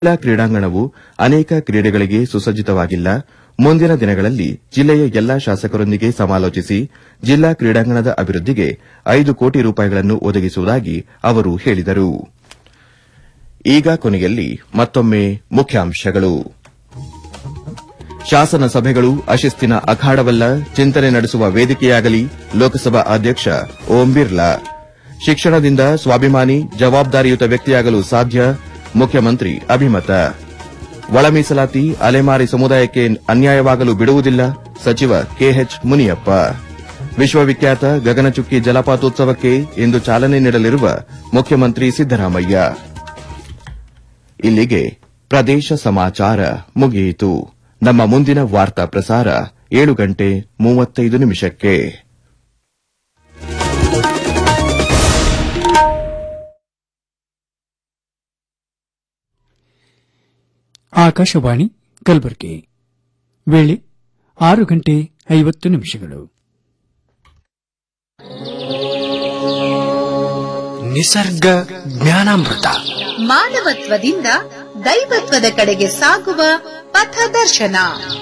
ಜಿಲ್ಲಾ ಕ್ರೀಡಾಂಗಣವು ಅನೇಕ ಕ್ರೀಡೆಗಳಿಗೆ ಸುಸಜ್ಜಿತವಾಗಿಲ್ಲ ಮುಂದಿನ ದಿನಗಳಲ್ಲಿ ಜಿಲ್ಲೆಯ ಎಲ್ಲಾ ಶಾಸಕರೊಂದಿಗೆ ಸಮಾಲೋಚಿಸಿ ಜಿಲ್ಲಾ ಕ್ರೀಡಾಂಗಣದ ಅಭಿವೃದ್ದಿಗೆ ಐದು ಕೋಟಿ ರೂಪಾಯಿಗಳನ್ನು ಒದಗಿಸುವುದಾಗಿ ಅವರು ಹೇಳಿದರು ಈಗ ಕೊನೆಯಲ್ಲಿ ಮತ್ತೊಮ್ಮೆ ಮುಖ್ಯಾಂಶಗಳು ಶಾಸನ ಸಭೆಗಳು ಅಶಿಸ್ತಿನ ಅಖಾಡವಲ್ಲ ಚಿಂತನೆ ನಡೆಸುವ ವೇದಿಕೆಯಾಗಲಿ ಲೋಕಸಭಾ ಅಧ್ಯಕ್ಷ ಓಂ ಬಿರ್ಲಾ ಶಿಕ್ಷಣದಿಂದ ಸ್ವಾಭಿಮಾನಿ ಜವಾಬ್ದಾರಿಯುತ ವ್ಯಕ್ತಿಯಾಗಲು ಸಾಧ್ಯ ಮುಖ್ಯಮಂತ್ರಿ ಅಭಿಮತ ಒಳ ಮೀಸಲಾತಿ ಅಲೆಮಾರಿ ಸಮುದಾಯಕ್ಕೆ ಅನ್ಯಾಯವಾಗಲು ಬಿಡುವುದಿಲ್ಲ ಸಚಿವ ಕೆಎಚ್ ಮುನಿಯಪ್ಪ ವಿಶ್ವವಿಖ್ಯಾತ ಗಗನಚುಕ್ಕಿ ಜಲಪಾತೋತ್ಸವಕ್ಕೆ ಇಂದು ಚಾಲನೆ ನೀಡಲಿರುವ ಮುಖ್ಯಮಂತ್ರಿ ಸಿದ್ದರಾಮಯ್ಯ ಇಲ್ಲಿಗೆ ಪ್ರದೇಶ ಸಮಾಚಾರ ಮುಗಿಯಿತು ನಮ್ಮ ಮುಂದಿನ ವಾರ್ತಾ ಪ್ರಸಾರ ಏಳು ಗಂಟೆ ಮೂವತ್ತೈದು ನಿಮಿಷಕ್ಕೆ ಆಕಾಶವಾಣಿ ಕಲಬುರಗಿ ವೇಳೆ ಆರು ಗಂಟೆ ಐವತ್ತು ನಿಮಿಷಗಳು ನಿಸರ್ಗ ಜ್ಞಾನಾಮೃತ ಮಾನವತ್ವದಿಂದ ದೈವತ್ವದ ಕಡೆಗೆ ಸಾಗುವ ಪಥದರ್ಶನ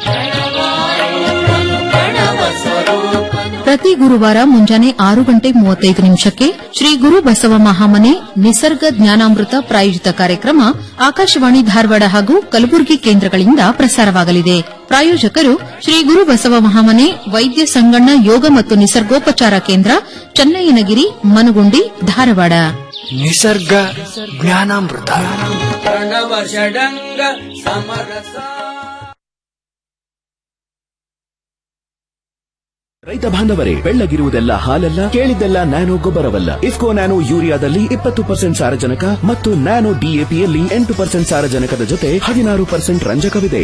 ಪ್ರತಿ ಗುರುವಾರ ಮುಂಜಾನೆ ಆರು ಗಂಟೆ ಮೂವತ್ತೈದು ನಿಮಿಷಕ್ಕೆ ಶ್ರೀ ಗುರು ಬಸವ ಮಹಾಮನೆ ನಿಸರ್ಗ ಜ್ಞಾನಾಮೃತ ಪ್ರಾಯೋಜಿತ ಕಾರ್ಯಕ್ರಮ ಆಕಾಶವಾಣಿ ಧಾರವಾಡ ಹಾಗೂ ಕಲಬುರಗಿ ಕೇಂದ್ರಗಳಿಂದ ಪ್ರಸಾರವಾಗಲಿದೆ ಪ್ರಾಯೋಜಕರು ಶ್ರೀ ಗುರು ಬಸವ ಮಹಾಮನೆ ವೈದ್ಯ ಸಂಗಣ್ಣ ಯೋಗ ಮತ್ತು ನಿಸರ್ಗೋಪಚಾರ ಕೇಂದ್ರ ಚನ್ನಯ್ಯನಗಿರಿ ಮನಗುಂಡಿ ಧಾರವಾಡ ನಿಸರ್ಗ ಜ್ಞಾನಾಮೃತ ಪ್ರಣವ ಷಡಂಗ ಸಮರಸ ರೈತ ಬಾಂಧವರೇ ಬೆಳ್ಳಗಿರುವುದೆಲ್ಲ ಹಾಲಲ್ಲ ಕೇಳಿದ್ದೆಲ್ಲ ನ್ಯಾನೋ ಗೊಬ್ಬರವಲ್ಲ ಇಫ್ಕೋ ನ್ಯಾನೋ ಯೂರಿಯಾದಲ್ಲಿ ಇಪ್ಪತ್ತು ಪರ್ಸೆಂಟ್ ಸಾರಜನಕ ಮತ್ತು ನ್ಯಾನೋ ಡಿಎಪಿಯಲ್ಲಿ ಎಂಟು ಪರ್ಸೆಂಟ್ ಸಾರಜನಕದ ಜೊತೆ ಹದಿನಾರು ಪರ್ಸೆಂಟ್ ರಂಜಕವಿದೆ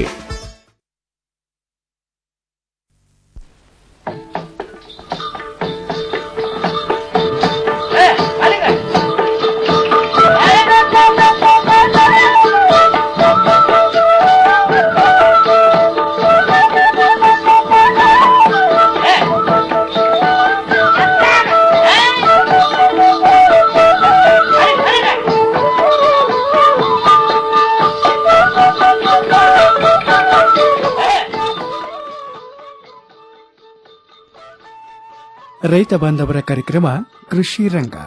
ರೈತ ಬಾಂಧವರ ಕಾರ್ಯಕ್ರಮ ಕೃಷಿ ರಂಗ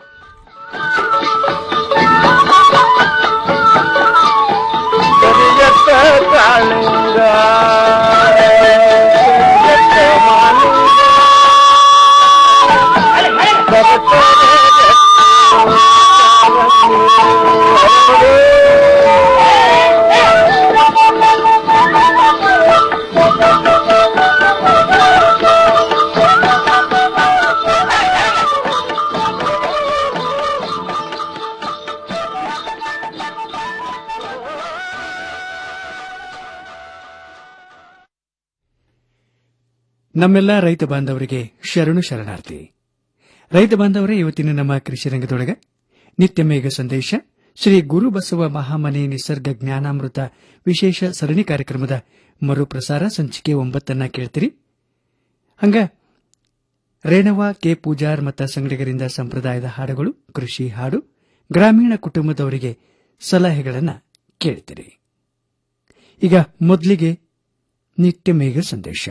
ನಮ್ಮೆಲ್ಲ ರೈತ ಬಾಂಧವರಿಗೆ ಶರಣು ಶರಣಾರ್ಥಿ ರೈತ ಬಾಂಧವರೇ ಇವತ್ತಿನ ನಮ್ಮ ಕೃಷಿ ರಂಗದೊಳಗ ನಿತ್ಯ ಮೇಘ ಸಂದೇಶ ಶ್ರೀ ಗುರು ಬಸವ ಮಹಾಮನೆ ನಿಸರ್ಗ ಜ್ಞಾನಾಮೃತ ವಿಶೇಷ ಸರಣಿ ಕಾರ್ಯಕ್ರಮದ ಮರುಪ್ರಸಾರ ಸಂಚಿಕೆ ಒಂಬತ್ತನ್ನ ಕೇಳ್ತೀರಿ ಹಂಗ ರೇಣವ ಕೆ ಪೂಜಾರ್ ಮತ್ತ ಸಂಗಡಿಗರಿಂದ ಸಂಪ್ರದಾಯದ ಹಾಡುಗಳು ಕೃಷಿ ಹಾಡು ಗ್ರಾಮೀಣ ಕುಟುಂಬದವರಿಗೆ ಸಲಹೆಗಳನ್ನ ಕೇಳ್ತೀರಿ ಈಗ ಮೊದಲಿಗೆ ನಿತ್ಯ ಮೇಘ ಸಂದೇಶ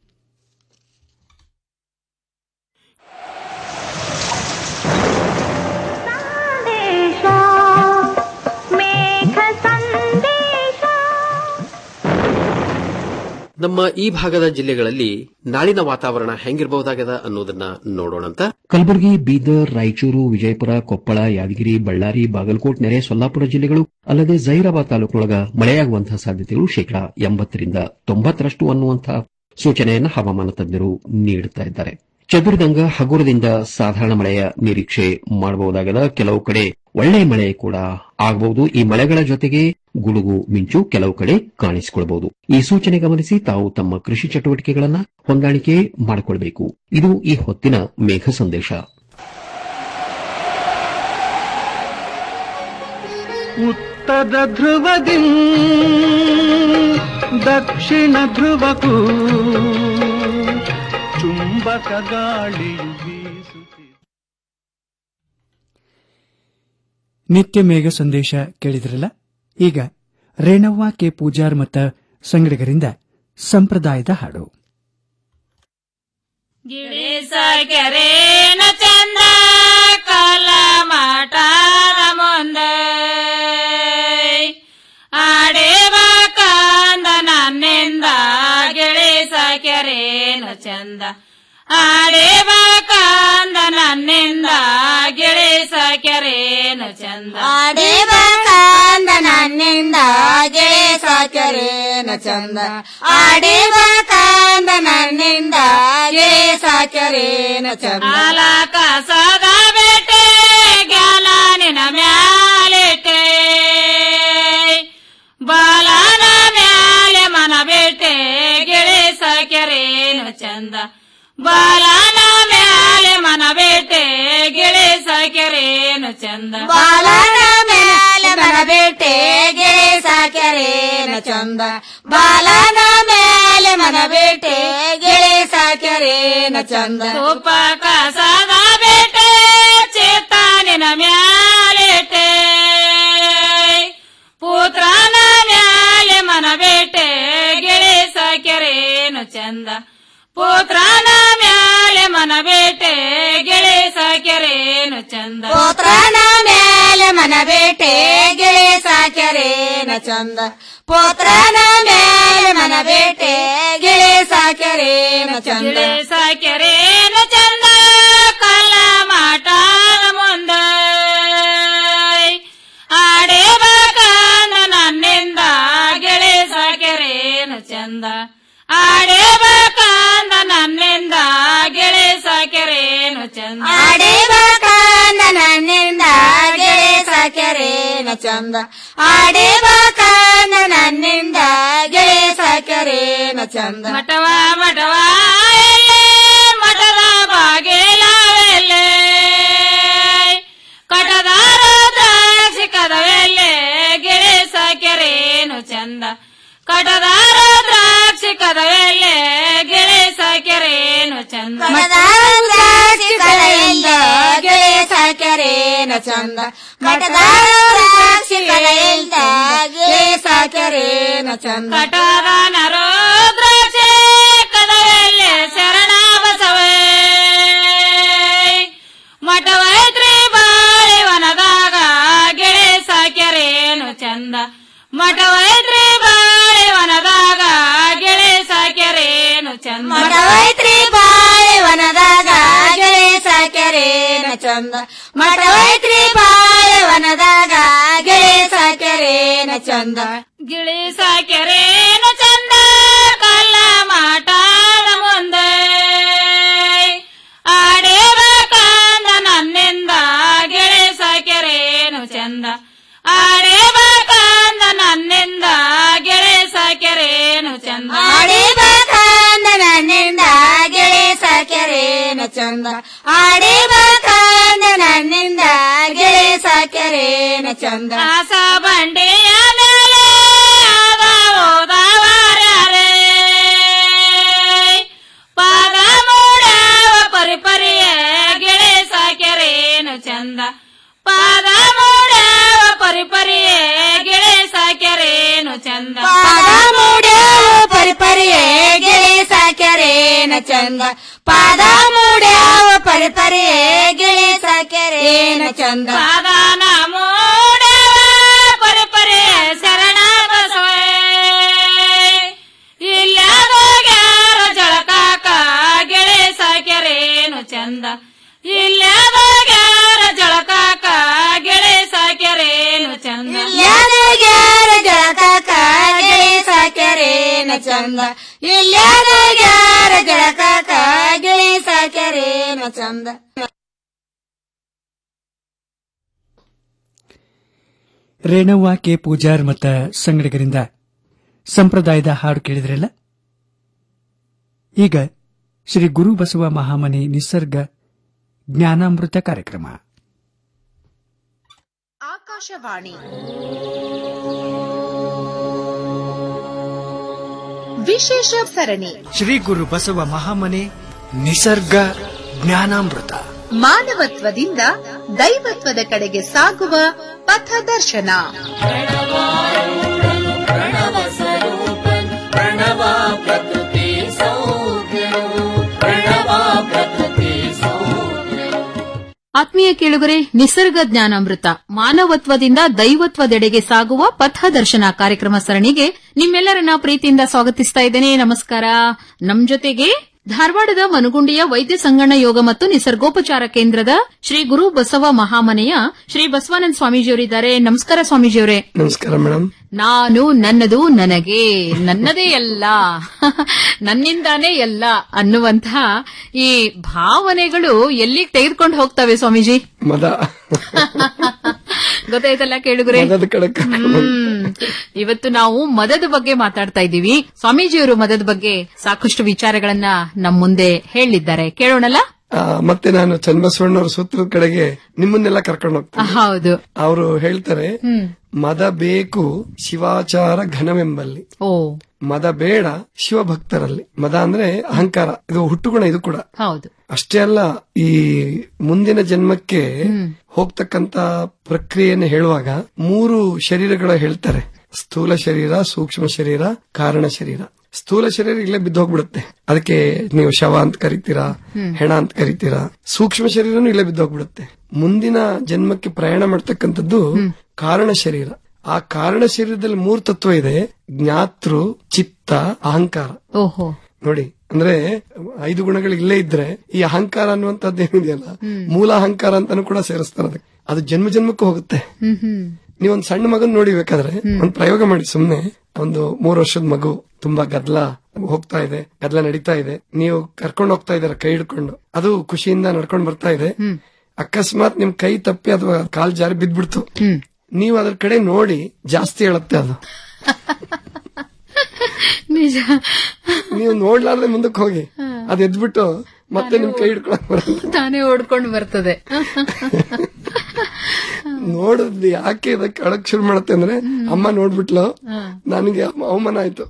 ನಮ್ಮ ಈ ಭಾಗದ ಜಿಲ್ಲೆಗಳಲ್ಲಿ ನಾಳಿನ ವಾತಾವರಣ ಹೆಂಗಿರಬಹುದಾಗದ ಅನ್ನೋದನ್ನ ನೋಡೋಣಂತ ಕಲಬುರಗಿ ಬೀದರ್ ರಾಯಚೂರು ವಿಜಯಪುರ ಕೊಪ್ಪಳ ಯಾದಗಿರಿ ಬಳ್ಳಾರಿ ಬಾಗಲಕೋಟ್ ನೆರೆ ಸೊಲ್ಲಾಪುರ ಜಿಲ್ಲೆಗಳು ಅಲ್ಲದೆ ಜೈರಾಬಾದ್ ತಾಲೂಕೊಳಗ ಮಳೆಯಾಗುವಂತಹ ಸಾಧ್ಯತೆಗಳು ಶೇಕಡಾ ಎಂಬತ್ತರಿಂದ ತೊಂಬತ್ತರಷ್ಟು ಅನ್ನುವಂತಹ ಸೂಚನೆಯನ್ನು ಹವಾಮಾನ ತಜ್ಞರು ನೀಡುತ್ತಾ ಇದ್ದಾರೆ ಚದುರಿದಂಗ ಹಗುರದಿಂದ ಸಾಧಾರಣ ಮಳೆಯ ನಿರೀಕ್ಷೆ ಮಾಡಬಹುದಾಗದ ಕೆಲವು ಕಡೆ ಒಳ್ಳೆಯ ಮಳೆ ಕೂಡ ಆಗಬಹುದು ಈ ಮಳೆಗಳ ಜೊತೆಗೆ ಗುಡುಗು ಮಿಂಚು ಕೆಲವು ಕಡೆ ಕಾಣಿಸಿಕೊಳ್ಳಬಹುದು ಈ ಸೂಚನೆ ಗಮನಿಸಿ ತಾವು ತಮ್ಮ ಕೃಷಿ ಚಟುವಟಿಕೆಗಳನ್ನ ಹೊಂದಾಣಿಕೆ ಮಾಡಿಕೊಳ್ಬೇಕು ಇದು ಈ ಹೊತ್ತಿನ ಮೇಘ ಸಂದೇಶ ಉತ್ತರ ಧ್ರುವದಿ ದಕ್ಷಿಣ ಧ್ರುವಕ್ಕೂ ಚುಂಬಕ ಗಾಳಿಯು ಬೀಸುತ್ತಿದೆ ನಿತ್ಯ ಮೇಘ ಸಂದೇಶ ಕೇಳಿದ್ರಲ್ಲ ಈಗ ರೇಣವ್ವ ಕೆ ಪೂಜಾರ್ ಮತ್ತ ಸಂಗಡಿಗರಿಂದ ಸಂಪ್ರದಾಯದ ಹಾಡು ಗಿಳಿಸ ಕೆರೇನ ಚಂದ ಕಾಲ ಮಾಟಾದ ಮುಂದೆ ಆಡೇವ ಕಾಂದ ನನ್ನಿಂದ ಗಿಳಿಸ ಕೆರೇನ ಚಂದ ಆಡೇವ ಕಾಂದ ನನ್ನಿಂದ ಗಿಳಿಸ ಕೆರೇನ ಚಂದ ಆಡೇವ ಕಾಂದ ನನ್ನಿಂದ ಗಿಳಿಸ ಕೆರೇನ ಚಂದ ಆಡೇವ ಕಾಂದ ನನ್ನಿಂದ ಗಿಳಿಸ ಕೆರೇನ ಚಂದ ಆಲ ಕಸದ ಬೇಟೆ ಗ್ಯಾಲ ನಿನ ಮ್ಯಾಲಿಟ್ಟೆ ಬಾಲನ ಮ್ಯಾಲೆ ಮನ ಬೇಟೆ ಗಿಳಿಸ ಕೆರೇನು ಚಂದ ಬಾಲನ ಮ್ಯಾಲೆ ಮನ ಬೇಟೆ ಗಿಳಿಸ ಕೆರೇನು ಚಂದ ಬಾಲನ ಮೇಲೆ ಮನ ಬೇಟೆ ಗಿಳಿಸ ಕೆರೇನ ಚಂದ ಬಾಲನ ಮೇಲೆ ಮನ ಬೇಟೆ ಗಿಳಿಸ ಕೆರೇನ ಚಂದ ತುಪ್ಪ ಕಸದ ಬೇಟೆ ಚೇತಾನಿನ ಮ್ಯಾಲಿಟ್ಟೆ ಪುತ್ರನ ಮ್ಯಾಲೆ ಮನ ಬೇಟೆ ಗಿಳಿಸ ಕೆರೇನು ಚಂದ ಪುತ್ರನ ಮ್ಯಾಲೆ ಮನ ಬೇಟೆ ಗಿಳಿಸ ಕೆರೇನು ಚಂದ ಪೋತ್ರನ ಮೇಲೆ ಮನ ಬೇಟೆ ಗಿಳಿಸ ಕೆರೇನ ಚಂದ ಪೋತ್ರನ ಮೇಲೆ ಮನ ಬೇಟೆ ಗಿಳಿಸ ಕೆರೇನ ಚಂದ ಗಿಳಿಸ ಕೆರೇನು ಚಂದ ಕಲ್ಲ ಮಾಟಾದ ಮುಂದೆ ಆಡೇ ಬಾಕಾನ ನನ್ನಿಂದ ಗಿಳಿಸ ಕೆರೇನು ಚಂದ ಆಡೇ ಬಾಕಾಂದ ನನ್ನಿಂದ ಗಿಳಿಸ ಕೆರೇನು ಚಂದ ಆಡೇವ ಕಾಂದ ನನ್ನಿಂದ ಗಿಳಿಸ ಕೆರೇನ ಚಂದ ಆಡೇವ ಕಾಂದ ನನ್ನಿಂದ ಗಿಳಿಸ ಕೆರೇನ ಚಂದ ಮಠವ ಮಠವ ಎಲ್ಲೆ ಮಠದ ಬಾಗಿಲವೆಲ್ಲೆ ಕಟದಾರ ದ್ರಾಕ್ಷಿ ಕದವೆಲ್ಲೆ ಗಿಳಿಸ ಕೆರೇನು ಚಂದ ಕಟದಾರ ದ್ರಾಕ್ಷಿ ಕದವೆಲ್ಲೆ ಗಿಳಿಸ ಕೆರೇನು ಚಂದ ಮಠದಾಸಿ ಕಲೆಯಿಂದ ಗಿಳಿಸ ಕೆರೇನ ಚಂದ ಮಠದಾಸಿ ಕಲೆಯಿಂದ ಗಿಳಿಸ ಕೆರೇನ ಚಂದ ಕಟದ ನರೋ ದ್ರಾಕ್ಷಿ ಕದವೆಲ್ಲೆ ಶರಣ ಬಸವೇ ಮಠವೈತ್ರಿ ಬಾಳಿವನದಾಗ ಗಿಳಿಸ ಕೆರೇನು ಚಂದ ಮಠವೈತ್ರಿ ಬಾಳಿವನದಾಗ ಗಿಳಿಸ ಕೆರೇನು ಚಂದ ಮಠವೈತ್ರಿ ಬಾಳೆವನದಾಗ ಗಿಳಿಸ ಕೆರೇನ ಚಂದ ಮಠವೈತ್ರಿ ಬಾಳೆವನದಾಗ ಗಿಳಿಸ ಕೆರೇನ ಚಂದ ಗಿಳಿಸ ಕೆರೇನು ಚಂದ ಕಲ್ಲ ಮಾಟಾದ ಮುಂದೆ ಆಡೇವ ಕಾಂದ ನನ್ನಿಂದ ಗಿಳಿಸ ಕೆರೇನು ಚಂದ ಆಡೇವ ಕಾಂದ ನನ್ನಿಂದ ಗಿಳಿಸ ಕೆರೇನು ಚಂದ ಆಡೇವ ಕಾಂದ ನನ್ನಿಂದ ಗಿಳಿಸ ಕೆರೇನ ಚಂದ ಆಡೇವ ಕಾಂದ ನನ್ನಿಂದ ಗಿಳಿಸ ಕೆರೇನ ಚಂದ ಆಸ ಬಂಡೆಯ ಮೇಲೆ ಆದ ಹೋದವರ್ಯಾರೇ ಪಾದ ಮೂಡವ ಪರಿಪರಿಯ ಗಿಳಿಸ ಕೆರೇನು ಚಂದ ಪಾದ ಮೂಡವ ಪರಿಪರಿಯ ಗಿಳಿಸ ಕೆರೇನು ಚಂದ ಪಾದ ಮೂಡ್ಯಾವ ಪರಿಪರಿಯೇ ಗಿಳಿಸ ಕೆರೇನ ಚಂದ ಪಾದ ಮೂಡ್ಯಾವ ಪರಿಪರಿಯೇ ಗಿಳಿಸ ಕೆರೇನ ಚಂದ ಪಾದಾನ ಮೂಡವ ಪರಿಪರಿಯ ಶರಣ ಬಸವೇ ಇಲ್ಲದೋಗ್ಯಾರ ಜಳಕಾಕ ಗಿಳಿಸ ಕೆರೇನು ಚಂದ ಇಲ್ಲದೋಗ್ಯಾರ ಜಳಕಾಕ ಗಿಳಿಸ ಕೆರೇನು ಚಂದ ಇಲ್ಲಾದೋಗ್ಯಾರ ಜಳಕಾಕ ಗಿಳಿಸ ಕೆರೇನ ಚಂದ ಇಲ್ಲಾದೋಗ್ಯಾರ ಜಳಕಾಕ ಗಿಳಿಸ ಕೆರೇನ ಚಂದ ರೇಣವ್ವ ಕೆ ಪೂಜಾರ್ ಮತ್ತ ಸಂಗಡಿಗರಿಂದ ಸಂಪ್ರದಾಯದ ಹಾಡು ಕೇಳಿದ್ರಲ್ಲ ಈಗ ಶ್ರೀ ಗುರು ಬಸವ ಮಹಾಮನಿ ನಿಸರ್ಗ ಜ್ಞಾನಾಮೃತ ಕಾರ್ಯಕ್ರಮ ಆಕಾಶವಾಣಿ ವಿಶೇಷ ಸರಣಿ ಶ್ರೀ ಗುರು ಬಸವ ಮಹಾಮನೆ ನಿಸರ್ಗ ಜ್ಞಾನಾಮೃತ ಮಾನವತ್ವದಿಂದ ದೈವತ್ವದ ಕಡೆಗೆ ಸಾಗುವ ಪಥದರ್ಶನ ಎಡವಾರುಡಲು ಆತ್ಮೀಯ ಕೇಳುಗರೆ ನಿಸರ್ಗ ಜ್ಞಾನಾಮೃತ ಮಾನವತ್ವದಿಂದ ದೈವತ್ವದೆಡೆಗೆ ಸಾಗುವ ಪಥದರ್ಶನ ಕಾರ್ಯಕ್ರಮ ಸರಣಿಗೆ ನಿಮ್ಮೆಲ್ಲರನ್ನ ಪ್ರೀತಿಯಿಂದ ಸ್ವಾಗತಿಸ್ತಾ ಇದ್ದೇನೆ ನಮಸ್ಕಾರ ನಮ್ ಜೊತೆಗೆ ಧಾರವಾಡದ ಮನುಗುಂಡಿಯ ವೈದ್ಯ ಸಂಗಣ್ಣ ಯೋಗ ಮತ್ತು ನಿಸರ್ಗೋಪಚಾರ ಕೇಂದ್ರದ ಶ್ರೀ ಗುರು ಬಸವ ಮಹಾಮನೆಯ ಶ್ರೀ ಬಸವಾನಂದ ಸ್ವಾಮೀಜಿಯವರಿದ್ದಾರೆ ನಮಸ್ಕಾರ ಸ್ವಾಮೀಜಿಯವರೇ ನಮಸ್ಕಾರ ಮೇಡಮ್ ನಾನು ನನ್ನದು ನನಗೆ ನನ್ನದೇ ಎಲ್ಲ ನನ್ನಿಂದಾನೇ ಎಲ್ಲ ಅನ್ನುವಂತಹ ಈ ಭಾವನೆಗಳು ಎಲ್ಲಿಗೆ ತೆಗೆದುಕೊಂಡು ಹೋಗ್ತವೆ ಸ್ವಾಮೀಜಿ ಮದ ಗೊತ್ತಾಯ್ತಲ್ಲ ಕೇಳುಗರೆ ಮದದ ಕಡಕ ಹ್ಮ್. ಇವತ್ತು ನಾವು ಮದದ ಬಗ್ಗೆ ಮಾತಾಡ್ತಾ ಇದ್ದೀವಿ ಸ್ವಾಮೀಜಿಯವರು ಮದದ ಬಗ್ಗೆ ಸಾಕಷ್ಟು ವಿಚಾರಗಳನ್ನ ನಮ್ಮ ಮುಂದೆ ಹೇಳಿದ್ದಾರೆ ಕೇಳೋಣಲ್ಲ ಆ, ಮತ್ತೆ ನಾನು ಚನ್ನಬಸವಣ್ಣವ್ರ ಸೂತ್ರದ ಕಡೆಗೆ ನಿಮ್ಮನ್ನೆಲ್ಲ ಕರ್ಕೊಂಡು ಹೋಗ್ತೀನಿ ಹೌದು ಅವರು ಹೇಳ್ತಾರೆ ಹ್ಮ್ ಮದ ಬೇಕು ಶಿವಾಚಾರ ಘನವೆಂಬಲ್ಲಿ ಓ ಮದ ಬೇಡ ಶಿವಭಕ್ತರಲ್ಲಿ ಮದ ಅಂದ್ರೆ ಅಹಂಕಾರ ಇದು ಹುಟ್ಟುಗುಣ ಇದು ಕೂಡ ಹೌದು ಅಷ್ಟೇ ಅಲ್ಲ ಈ ಮುಂದಿನ ಜನ್ಮಕ್ಕೆ ಹೋಗ್ತಕ್ಕಂತ ಪ್ರಕ್ರಿಯೆಯನ್ನು ಹೇಳುವಾಗ ಮೂರು ಶರೀರಗಳ ಹೇಳ್ತಾರೆ ಸ್ಥೂಲ ಶರೀರ ಸೂಕ್ಷ್ಮ ಶರೀರ ಕಾರಣ ಶರೀರ ಸ್ಥೂಲ ಶರೀರ ಇಲ್ಲೇ ಬಿದ್ದು ಹೋಗ್ಬಿಡುತ್ತೆ ಅದಕ್ಕೆ ನೀವು ಶವ ಅಂತ ಕರಿತೀರಾ ಹೆಣ ಅಂತ ಕರಿತೀರಾ ಸೂಕ್ಷ್ಮ ಶರೀರನು ಇಲ್ಲೇ ಬಿದ್ದು ಹೋಗ್ಬಿಡುತ್ತೆ ಮುಂದಿನ ಜನ್ಮಕ್ಕೆ ಪ್ರಯಾಣ ಮಾಡ್ತಕ್ಕಂಥದ್ದು ಕಾರಣ ಶರೀರ ಆ ಕಾರಣ ಶರೀರದಲ್ಲಿ ಮೂರು ತತ್ವ ಇದೆ ಜ್ಞಾತೃ ಚಿತ್ತ ಅಹಂಕಾರ ಓಹೋ ನೋಡಿ ಅಂದ್ರೆ ಐದು ಗುಣಗಳು ಇಲ್ಲೇ ಇದ್ರೆ ಈ ಅಹಂಕಾರ ಅನ್ನುವಂಥದ್ದು ಏನಿದೆಯಲ್ಲ ಮೂಲ ಅಹಂಕಾರ ಅಂತಾನು ಕೂಡ ಸೇರಿಸ್ತಾರೆ ಅದಕ್ಕೆ ಅದು ಜನ್ಮ ಜನ್ಮಕ್ಕೂ ಹೋಗುತ್ತೆ ಹ್ಮ್ ಹ್ಮ್ ನೀವೊಂದ್ ಸಣ್ಣ ಮಗನ್ ನೋಡಿ ಬೇಕಾದ್ರೆ ಒಂದ್ ಪ್ರಯೋಗ ಮಾಡಿ ಸುಮ್ನೆ ಒಂದು ಮೂರು ವರ್ಷದ ಮಗು ತುಂಬಾ ಗದ್ಲ ಹೋಗ್ತಾ ಇದೆ ಗದ್ಲ ನಡೀತಾ ಇದೆ ನೀವು ಕರ್ಕೊಂಡು ಹೋಗ್ತಾ ಇದಾರೆ ಕೈ ಹಿಡ್ಕೊಂಡು ಅದು ಖುಷಿಯಿಂದ ನಡ್ಕೊಂಡು ಬರ್ತಾ ಇದೆ ಅಕಸ್ಮಾತ್ ನಿಮ್ ಕೈ ತಪ್ಪಿ ಅಥವಾ ಕಾಲ್ ಜಾರಿ ಬಿದ್ಬಿಡ್ತು ನೀವು ಅದ್ರ ಕಡೆ ನೋಡಿ ಜಾಸ್ತಿ ಹೇಳುತ್ತೆ ಅದು ನಿಜ ನೀವು ನೋಡ್ಲಾರ್ದೆ ಮುಂದಕ್ಕೆ ಹೋಗಿ ಅದ್ ಎದ್ಬಿಟ್ಟು ಮತ್ತೆ ನಿಮ್ ಕೈ ಹಿಡ್ಕೊಳಕ್ ಬರಲ್ಲ ತಾನೇ ಓಡ್ಕೊಂಡು ಬರ್ತದೆ ನೋಡಿದ್ ಯಾಕೆ ಇದಕ್ಕೆ ಅಳಕ್ ಶುರು ಮಾಡುತ್ತೆ ಅಂದ್ರೆ ಅಮ್ಮ ನೋಡ್ಬಿಟ್ಲು ನನಗೆ ಅವಮಾನ ಆಯ್ತು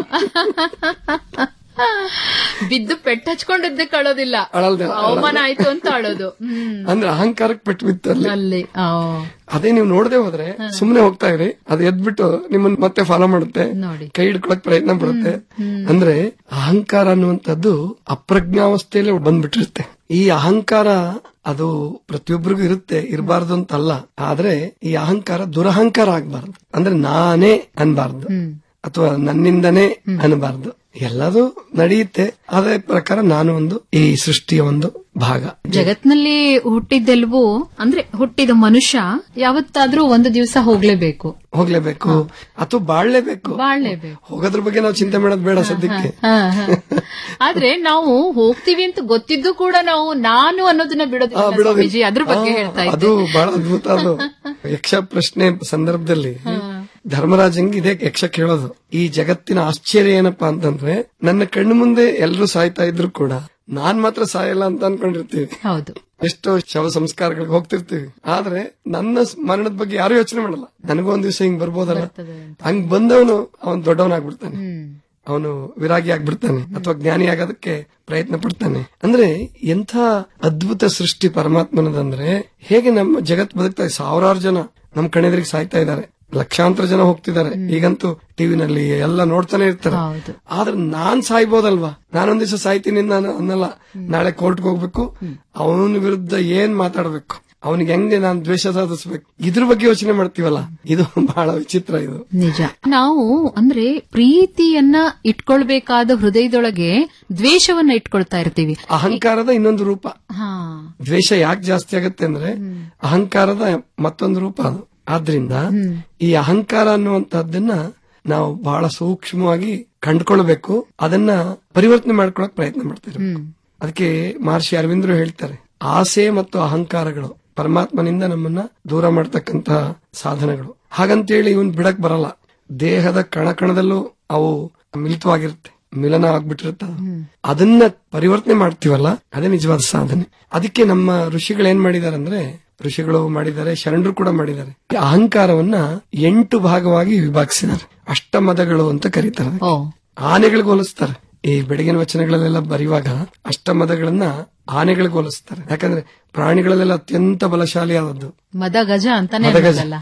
ಬಿದ್ದು ಪೆಟ್ಟು ಹಚ್ಕೊಂಡಿದ್ದೆ ಕಳೋದಿಲ್ಲ ಅಳಲ್ದೆ ಅವಮಾನ ಆಯ್ತು ಅಂತ ಅಳೋದು ಹ್ಮ್ ಅಂದ್ರೆ ಅಹಂಕಾರಕ್ಕೆ ಪೆಟ್ಟು ಬಿತ್ತು ಅಲ್ಲಿ ಅಲ್ಲಿ ಆ, ಅದೇ ನೀವು ನೋಡದೆ ಹೋದ್ರೆ ಸುಮ್ನೆ ಹೋಗ್ತಾ ಇರಿ ಅದು ಎದ್ಬಿಟ್ಟು ನಿಮ್ಮನ್ನ ಮತ್ತೆ ಫಾಲೋ ಮಾಡುತ್ತೆ ನೋಡಿ ಕೈ ಹಿಡ್ಕೊಳಕ್ ಪ್ರಯತ್ನ ಪಡುತ್ತೆ ಅಂದ್ರೆ ಅಹಂಕಾರ ಅನ್ನುವಂಥದ್ದು ಅಪ್ರಜ್ಞಾವಸ್ಥೆಯಲ್ಲಿ ಬಂದ್ಬಿಟ್ಟಿರುತ್ತೆ ಈ ಅಹಂಕಾರ ಅದು ಪ್ರತಿಯೊಬ್ಬರಿಗೂ ಇರುತ್ತೆ ಇರಬಾರ್ದು ಅಂತ ಅಲ್ಲ ಆದ್ರೆ ಈ ಅಹಂಕಾರ ದುರಹಂಕಾರ ಆಗ್ಬಾರ್ದು ಅಂದ್ರೆ ನಾನೇ ಅನ್ಬಾರ್ದು ಅಥವಾ ನನ್ನಿಂದನೇ ಅನ್ಬಾರ್ದು ಎಲ್ಲದೂ ನಡೆಯುತ್ತೆ ಅದೇ ಪ್ರಕಾರ ನಾನು ಒಂದು ಈ ಸೃಷ್ಟಿಯ ಒಂದು ಭಾಗ ಜಗತ್ನಲ್ಲಿ ಹುಟ್ಟಿದ್ದೆಲ್ವೂ ಅಂದ್ರೆ ಹುಟ್ಟಿದ ಮನುಷ್ಯ ಯಾವತ್ತಾದ್ರೂ ಒಂದು ದಿವಸ ಹೋಗ್ಲೇಬೇಕು ಹೋಗ್ಲೇಬೇಕು ಅಥವಾ ಬಾಳ್ಲೇಬೇಕು ಬಾಳ್ಲೇಬೇಕು ಹೋಗೋದ್ರ ಬಗ್ಗೆ ನಾವು ಚಿಂತೆ ಮಾಡೋದು ಬೇಡ ಸದ್ಯಕ್ಕೆ ಹಾ, ಹಾ. ಆದ್ರೆ ನಾವು ಹೋಗ್ತೀವಿ ಅಂತ ಗೊತ್ತಿದ್ದು ಕೂಡ ನಾವು ನಾನು ಅನ್ನೋದನ್ನ ಆ, ಬಿಡೋದಿಲ್ಲ ಬಿಡೋದಿಲ್ಲ. ಸ್ವಾಮೀಜಿ ಅದ್ರ ಬಗ್ಗೆ ಆ, ಹೇಳ್ತಾ ಇದ್ದೆ ಅದು ಬಹಳ ಅದ್ಭುತ ಅದು ಯಕ್ಷ ಪ್ರಶ್ನೆ ಸಂದರ್ಭದಲ್ಲಿ ಧರ್ಮರಾಜಂಗೆ ಇದೇ ಯಕ್ಷ ಕೇಳೋದು ಈ ಜಗತ್ತಿನ ಆಶ್ಚರ್ಯ ಏನಪ್ಪಾ ಅಂತಂದ್ರೆ ನನ್ನ ಕಣ್ಣು ಮುಂದೆ ಎಲ್ಲರೂ ಸಾಯ್ತಾ ಇದ್ರು ಕೂಡ ನಾನ್ ಮಾತ್ರ ಸಾಯಲ್ಲ ಅಂತ ಅನ್ಕೊಂಡಿರ್ತೀವಿ ಹೌದು ಎಷ್ಟೋ ಶವ ಸಂಸ್ಕಾರಗಳಿಗೆ ಹೋಗ್ತಿರ್ತೀವಿ ಆದ್ರೆ ನನ್ನ ಸ್- ಮರಣದ ಬಗ್ಗೆ ಯಾರು ಯೋಚನೆ ಮಾಡಲ್ಲ ನನಗೂ ಒಂದ್ ದಿವಸ ಹಿಂಗ್ ಬರ್ಬೋದಲ್ಲ ಹಂಗ್ ಬಂದವನು ಅವನ್ ದೊಡ್ಡವನಾಗ್ಬಿಡ್ತಾನೆ ಅವನು ವಿರಾಗಿ ಆಗ್ಬಿಡ್ತಾನೆ ಅಥವಾ ಜ್ಞಾನಿ ಆಗೋದಕ್ಕೆ ಪ್ರಯತ್ನ ಪಡ್ತಾನೆ ಅಂದ್ರೆ ಎಂಥ ಅದ್ಭುತ ಸೃಷ್ಟಿ ಪರಮಾತ್ಮನದಂದ್ರೆ ಹೇಗೆ ನಮ್ಮ ಜಗತ್ ಬದುಕ್ತಾ ಇದೆ ಸಾವಿರಾರು ಜನ ನಮ್ ಕಣ್ಣೆದ್ರಿಗೆ ಸಾಯ್ತಾ ಇದ್ದಾರೆ ಲಕ್ಷಾಂತರ ಜನ ಹೋಗ್ತಿದ್ದಾರೆ ಈಗಂತೂ ಟಿವಿನಲ್ಲಿ ಎಲ್ಲ ನೋಡ್ತಾನೆ ಇರ್ತಾರೆ ಹೌದು ಆದ್ರೆ ನಾನ್ ಸಾಯ್ಬೋದಲ್ವಾ ನಾನೊಂದ್ ದಿವಸ ಸಾಯ್ತೀನಿ ನಾನು ಅನ್ನಲ್ಲ ನಾಳೆ ಕೋರ್ಟ್ಗೆ ಹೋಗ್ಬೇಕು ಅವನ ವಿರುದ್ಧ ಏನ್ ಮಾತಾಡ್ಬೇಕು ಅವನಿಗೆ ಹೆಂಗೆ ನಾನು ದ್ವೇಷ ಸಾಧಿಸ್ಬೇಕು ಇದ್ರ ಬಗ್ಗೆ ಯೋಚನೆ ಮಾಡ್ತೀವಲ್ಲ ಇದು ಬಹಳ ವಿಚಿತ್ರ ಇದು ನಿಜ ನಾವು ಅಂದ್ರೆ ಪ್ರೀತಿಯನ್ನ ಇಟ್ಕೊಳ್ಬೇಕಾದ ಹೃದಯದೊಳಗೆ ದ್ವೇಷವನ್ನ ಇಟ್ಕೊಳ್ತಾ ಇರ್ತೀವಿ ಅಹಂಕಾರದ ಇನ್ನೊಂದು ರೂಪ ಹಾ ದ್ವೇಷ ಯಾಕೆ ಜಾಸ್ತಿ ಆಗತ್ತೆ ಅಂದ್ರೆ ಅಹಂಕಾರದ ಮತ್ತೊಂದು ರೂಪ ಅದು ಆದ್ರಿಂದ ಈ ಅಹಂಕಾರ ಅನ್ನುವಂತಹದ್ದನ್ನ ನಾವು ಬಹಳ ಸೂಕ್ಷ್ಮವಾಗಿ ಕಂಡುಕೊಳ್ಬೇಕು ಅದನ್ನ ಪರಿವರ್ತನೆ ಮಾಡ್ಕೊಳಕ್ ಪ್ರಯತ್ನ ಮಾಡ್ತಿರ್ಬೇಕು ಅದಕ್ಕೆ ಮಹರ್ಷಿ ಅರವಿಂದ್ರು ಹೇಳ್ತಾರೆ ಆಸೆ ಮತ್ತು ಅಹಂಕಾರಗಳು ಪರಮಾತ್ಮನಿಂದ ನಮ್ಮನ್ನ ದೂರ ಮಾಡ್ತಕ್ಕಂತ ಸಾಧನಗಳು ಹಾಗಂತೇಳಿ ಇವನ್ ಬಿಡಕ್ ಬರಲ್ಲ ದೇಹದ ಕಣಕಣದಲ್ಲೂ ಅವು ಮಿಲಿತವಾಗಿರುತ್ತೆ ಮಿಲನ ಆಗ್ಬಿಟ್ಟಿರುತ್ತೆ ಅದು. ಅದನ್ನ ಪರಿವರ್ತನೆ ಮಾಡ್ತೀವಲ್ಲ ಅದೇ ನಿಜವಾದ ಸಾಧನೆ ಅದಕ್ಕೆ ನಮ್ಮ ಋಷಿಗಳು ಏನ್ ಮಾಡಿದಾರೆ ಅಂದ್ರೆ ಋಷಿಗಳು ಮಾಡಿದ್ದಾರೆ ಶರಣರು ಕೂಡ ಮಾಡಿದ್ದಾರೆ ಈ ಅಹಂಕಾರವನ್ನ ಎಂಟು ಭಾಗವಾಗಿ ವಿಭಾಗಿಸಿದ್ದಾರೆ ಅಷ್ಟಮದಗಳು ಅಂತ ಕರೀತಾರೆ ಅದಕ್ಕೆ. ಓ ಆನೆಗಳಿಗೆ ಹೋಲಿಸ್ತಾರೆ ಈ ಬೆಳಗಿನ ವಚನಗಳಲ್ಲೆಲ್ಲ ಬರೆಯುವಾಗ ಅಷ್ಟಮದಗಳನ್ನ ಆನೆಗಳಿಗೆ ಹೋಲಿಸ್ತಾರೆ ಯಾಕಂದ್ರೆ ಪ್ರಾಣಿಗಳಲ್ಲೆಲ್ಲ ಅತ್ಯಂತ ಬಲಶಾಲಿ ಆದದ್ದು ಮದ ಗಜ ಅಂತಾನೆ ಮದಗಜ. ಅನ್ನೋದಲ್ಲ.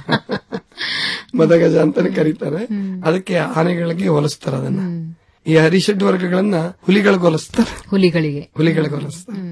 ಮದಗಜ ಅಂತಾನೆ ಕರೀತಾರೆ ಅದಕ್ಕೆ ಆನೆಗಳಿಗೆ ಹೋಲಿಸ್ತಾರೆ ಅದನ್ನ ಈ ಹರಿಷಡ್ ವರ್ಗಗಳನ್ನ ಹುಲಿಗಳಿಗೆ ಹೋಲಿಸ್ತಾರೆ ಹುಲಿಗಳಿಗೆ ಹುಲಿಗಳಿಗೆ ಹೋಲಿಸ್ತಾರೆ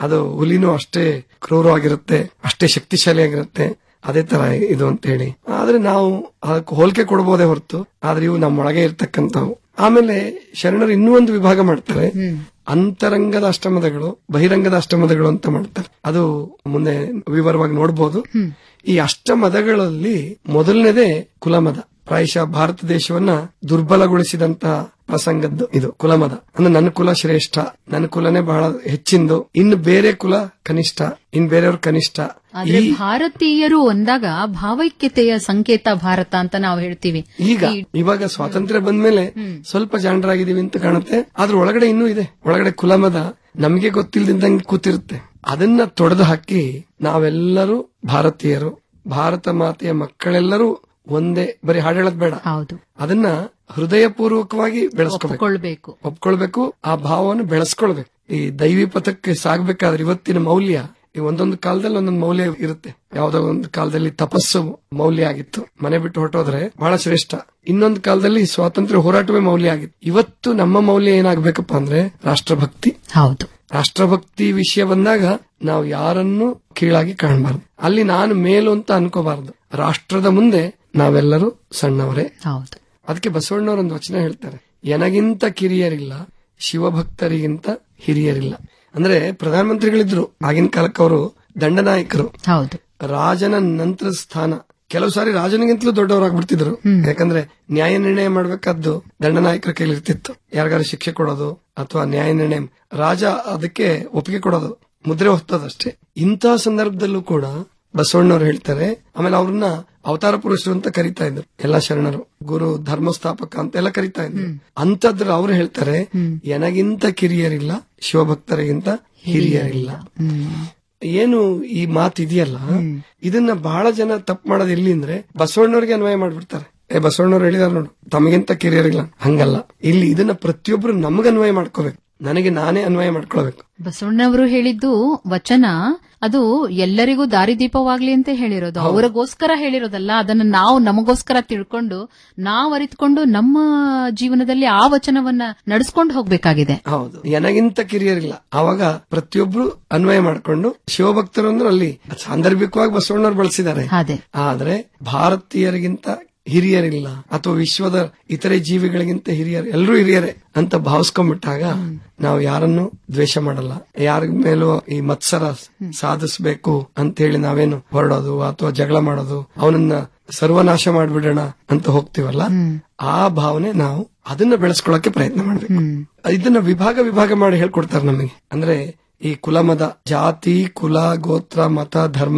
ಅದು ಹುಲಿನೂ ಅಷ್ಟೇ ಕ್ರೂರವಾಗಿರುತ್ತೆ ಅಷ್ಟೇ ಶಕ್ತಿಶಾಲಿಯಾಗಿರುತ್ತೆ ಅದೇ ತರ ಇದು ಅಂತ ಹೇಳಿ ಆದ್ರೆ ನಾವು ಅದಕ್ಕೆ ಹೋಲಿಕೆ ಕೊಡಬಹುದೇ ಹೊರತು ಆದ್ರೆ ಇವು ನಮ್ಮೊಳಗೆ ಇರ್ತಕ್ಕಂಥವು ಆಮೇಲೆ ಶರಣರು ಇನ್ನೂ ಒಂದು ವಿಭಾಗ ಮಾಡ್ತಾರೆ ಅಂತರಂಗದ ಅಷ್ಟಮದಗಳು ಬಹಿರಂಗದ ಅಷ್ಟಮದಗಳು ಅಂತ ಮಾಡ್ತಾರೆ ಅದು ಮುಂದೆ ವಿವರವಾಗಿ ನೋಡಬಹುದು ಈ ಅಷ್ಟಮದಗಳಲ್ಲಿ ಮೊದಲನೇದೇ ಕುಲಮದ ಪ್ರಾಯಶಃ ಭಾರತ ದೇಶವನ್ನ ದುರ್ಬಲಗೊಳಿಸಿದಂತಹ ಪ್ರಸಂಗದ್ದು ಇದು ಕುಲಮದ ಅಂದ್ರೆ ನನ್ನ ಕುಲ ಶ್ರೇಷ್ಠ ನನ್ನ ಕುಲನೇ ಬಹಳ ಹೆಚ್ಚಿಂದು ಇನ್ನು ಬೇರೆ ಕುಲ ಕನಿಷ್ಠ ಇನ್ ಬೇರೆಯವ್ರ ಕನಿಷ್ಠ ಆದ್ರೆ ಈ ಭಾರತೀಯರು ಒಂದಾಗ ಭಾವೈಕ್ಯತೆಯ ಸಂಕೇತ ಭಾರತ ಅಂತ ನಾವು ಹೇಳ್ತೀವಿ ಈಗ ಇವಾಗ ಸ್ವಾತಂತ್ರ್ಯ ಬಂದ್ಮೇಲೆ ಸ್ವಲ್ಪ ಜಾಣರಾಗಿದ್ದೀವಿ ಅಂತ ಕಾಣುತ್ತೆ ಆದ್ರೆ ಒಳಗಡೆ ಇನ್ನೂ ಇದೆ ಒಳಗಡೆ ಕುಲಮದ ನಮಗೆ ಗೊತ್ತಿಲ್ದಂಗೆ ಕೂತಿರುತ್ತೆ ಅದನ್ನ ತೊಡೆದು ಹಾಕಿ ನಾವೆಲ್ಲರೂ ಭಾರತೀಯರು ಭಾರತ ಮಾತೆಯ ಮಕ್ಕಳೆಲ್ಲರೂ ಒಂದೇ ಬರೀ ಹಾಡು ಹೇಳೋದ್ ಬೇಡ ಹೌದು ಅದನ್ನ ಹೃದಯಪೂರ್ವಕವಾಗಿ ಬೆಳೆಸ್ಕೋಬೇಕು ಒಪ್ಕೊಳ್ಬೇಕು ಒಪ್ಕೊಳ್ಬೇಕು ಆ ಭಾವವನ್ನು ಬೆಳೆಸ್ಕೊಳ್ಬೇಕು ಈ ದೈವಿ ಪಥಕ್ಕೆ ಸಾಗ್ಬೇಕಾದ್ರೆ ಇವತ್ತಿನ ಮೌಲ್ಯ ಈ ಒಂದೊಂದು ಕಾಲದಲ್ಲಿ ಒಂದೊಂದು ಮೌಲ್ಯ ಇರುತ್ತೆ ಯಾವ್ದೋ ಒಂದು ಕಾಲದಲ್ಲಿ ತಪಸ್ಸು ಮೌಲ್ಯ ಆಗಿತ್ತು ಮನೆ ಬಿಟ್ಟು ಹೊರಟೋದ್ರೆ ಬಹಳ ಶ್ರೇಷ್ಠ ಇನ್ನೊಂದು ಕಾಲದಲ್ಲಿ ಸ್ವಾತಂತ್ರ್ಯ ಹೋರಾಟವೇ ಮೌಲ್ಯ ಆಗಿತ್ತು ಇವತ್ತು ನಮ್ಮ ಮೌಲ್ಯ ಏನಾಗ್ಬೇಕಪ್ಪ ಅಂದ್ರೆ ರಾಷ್ಟ್ರಭಕ್ತಿ ಹೌದು ರಾಷ್ಟ್ರಭಕ್ತಿ ವಿಷಯ ಬಂದಾಗ ನಾವು ಯಾರನ್ನು ಕೀಳಾಗಿ ಕಾಣಬಾರ್ದು ಅಲ್ಲಿ ನಾನು ಮೇಲು ಅಂತ ಅನ್ಕೋಬಾರದು ರಾಷ್ಟ್ರದ ಮುಂದೆ ನಾವೆಲ್ಲರೂ ಸಣ್ಣವರೇ ಹೌದು ಅದಕ್ಕೆ ಬಸವಣ್ಣವರು ಒಂದು ವಚನ ಹೇಳ್ತಾರೆ ಎನಗಿಂತ ಕಿರಿಯರಿಲ್ಲ ಶಿವಭಕ್ತರಿಗಿಂತ ಹಿರಿಯರಿಲ್ಲ ಅಂದ್ರೆ ಪ್ರಧಾನಮಂತ್ರಿಗಳಿದ್ರು ಆಗಿನ ಕಾಲಕ್ಕೆ ಅವರು ದಂಡನಾಯಕರು ಹೌದು ರಾಜನ ನಂತರ ಸ್ಥಾನ ಕೆಲವು ಸಾರಿ ರಾಜನಿಗಿಂತಲೂ ದೊಡ್ಡವರಾಗ್ಬಿಡ್ತಿದ್ರು ಯಾಕಂದ್ರೆ ನ್ಯಾಯ ನಿರ್ಣಯ ಮಾಡ್ಬೇಕಾದ್ದು ದಂಡನಾಯಕರ ಕೈಲಿ ಇರ್ತಿತ್ತು ಯಾರಿಗಾರು ಶಿಕ್ಷೆ ಕೊಡೋದು ಅಥವಾ ನ್ಯಾಯ ನಿರ್ಣಯ ರಾಜ ಅದಕ್ಕೆ ಒಪ್ಪಿಗೆ ಕೊಡೋದು ಮುದ್ರೆ ಹೊತ್ತದಷ್ಟೇ ಇಂತಹ ಸಂದರ್ಭದಲ್ಲೂ ಕೂಡ ಬಸವಣ್ಣವ್ರು ಹೇಳ್ತಾರೆ ಆಮೇಲೆ ಅವ್ರನ್ನ ಅವತಾರ ಪುರುಷರು ಅಂತ ಕರಿತಾ ಇದ್ರು ಎಲ್ಲಾ ಶರಣರು ಗುರು ಧರ್ಮಸ್ಥಾಪಕ ಅಂತೆಲ್ಲ ಕರಿತಾ ಇದ್ರು ಅಂತದ್ರ ಅವ್ರು ಹೇಳ್ತಾರೆ ಎನಗಿಂತ ಕಿರಿಯರಿಲ್ಲ ಶಿವಭಕ್ತರಿಗಿಂತ ಹಿರಿಯರಿಲ್ಲ ಏನು ಈ ಮಾತು ಇದೆಯಲ್ಲ ಇದನ್ನ ಬಹಳ ಜನ ತಪ್ಪು ಮಾಡೋದು ಎಲ್ಲಿ ಅಂದ್ರೆ ಬಸವಣ್ಣವ್ರಿಗೆ ಅನ್ವಯ ಮಾಡ್ಬಿಡ್ತಾರೆ ಏ ಬಸವಣ್ಣವ್ರು ಹೇಳಿದಾರೆ ನೋಡು ತಮಗಿಂತ ಕಿರಿಯರಿಲ್ಲ ಹಂಗಲ್ಲ ಇಲ್ಲಿ ಇದನ್ನ ಪ್ರತಿಯೊಬ್ರು ನಮಗ ಅನ್ವಯ ಮಾಡ್ಕೋಬೇಕು ನನಗೆ ನಾನೇ ಅನ್ವಯ ಮಾಡ್ಕೊಳ್ಬೇಕು ಬಸವಣ್ಣವರು ಹೇಳಿದ್ದು ವಚನ ಅದು ಎಲ್ಲರಿಗೂ ದಾರಿದೀಪವಾಗ್ಲಿ ಅಂತ ಹೇಳಿರೋದು ಅವರಿಗೋಸ್ಕರ ಹೇಳಿರೋದಲ್ಲ ಅದನ್ನ ನಾವು ನಮಗೋಸ್ಕರ ತಿಳ್ಕೊಂಡು ನಾವು ಅರಿತುಕೊಂಡು ನಮ್ಮ ಜೀವನದಲ್ಲಿ ಆ ವಚನವನ್ನ ನಡೆಸ್ಕೊಂಡು ಹೋಗ್ಬೇಕಾಗಿದೆ ಹೌದು ನನಗಿಂತ ಕಿರಿಯರಿಲ್ಲ ಆವಾಗ ಪ್ರತಿಯೊಬ್ರು ಅನ್ವಯ ಮಾಡ್ಕೊಂಡು ಶಿವಭಕ್ತರು ಅಂದ್ರೆ ಅಲ್ಲಿ ಸಾಂದರ್ಭಿಕವಾಗಿ ಬಸವಣ್ಣವ್ರು ಬಳಸಿದ್ದಾರೆ ಅದೇ ಆದ್ರೆ ಭಾರತೀಯರಿಗಿಂತ ಹಿರಿಯರಿಲ್ಲ ಅಥವಾ ವಿಶ್ವದ ಇತರೆ ಜೀವಿಗಳಿಗಿಂತ ಹಿರಿಯರು ಎಲ್ಲರೂ ಹಿರಿಯರೇ ಅಂತ ಭಾವಿಸ್ಕೊಂಡ್ಬಿಟ್ಟಾಗ ನಾವು ಯಾರನ್ನು ದ್ವೇಷ ಮಾಡಲ್ಲ ಯಾರ ಮೇಲೂ ಈ ಮತ್ಸರ ಸಾಧಿಸಬೇಕು ಅಂತ ಹೇಳಿ ನಾವೇನು ಹೊರಡೋದು ಅಥವಾ ಜಗಳ ಮಾಡೋದು ಅವನನ್ನ ಸರ್ವನಾಶ ಮಾಡ್ಬಿಡೋಣ ಅಂತ ಹೋಗ್ತೀವಲ್ಲ ಆ ಭಾವನೆ ನಾವು ಅದನ್ನ ಬೆಳೆಸ್ಕೊಳ್ಳಕ್ಕೆ ಪ್ರಯತ್ನ ಮಾಡ್ಬೇಕು ಇದನ್ನ ವಿಭಾಗ ವಿಭಾಗ ಮಾಡಿ ಹೇಳ್ಕೊಡ್ತಾರೆ ನಮಗೆ ಅಂದ್ರೆ ಈ ಕುಲಮದ ಜಾತಿ ಕುಲ ಗೋತ್ರ ಮತ ಧರ್ಮ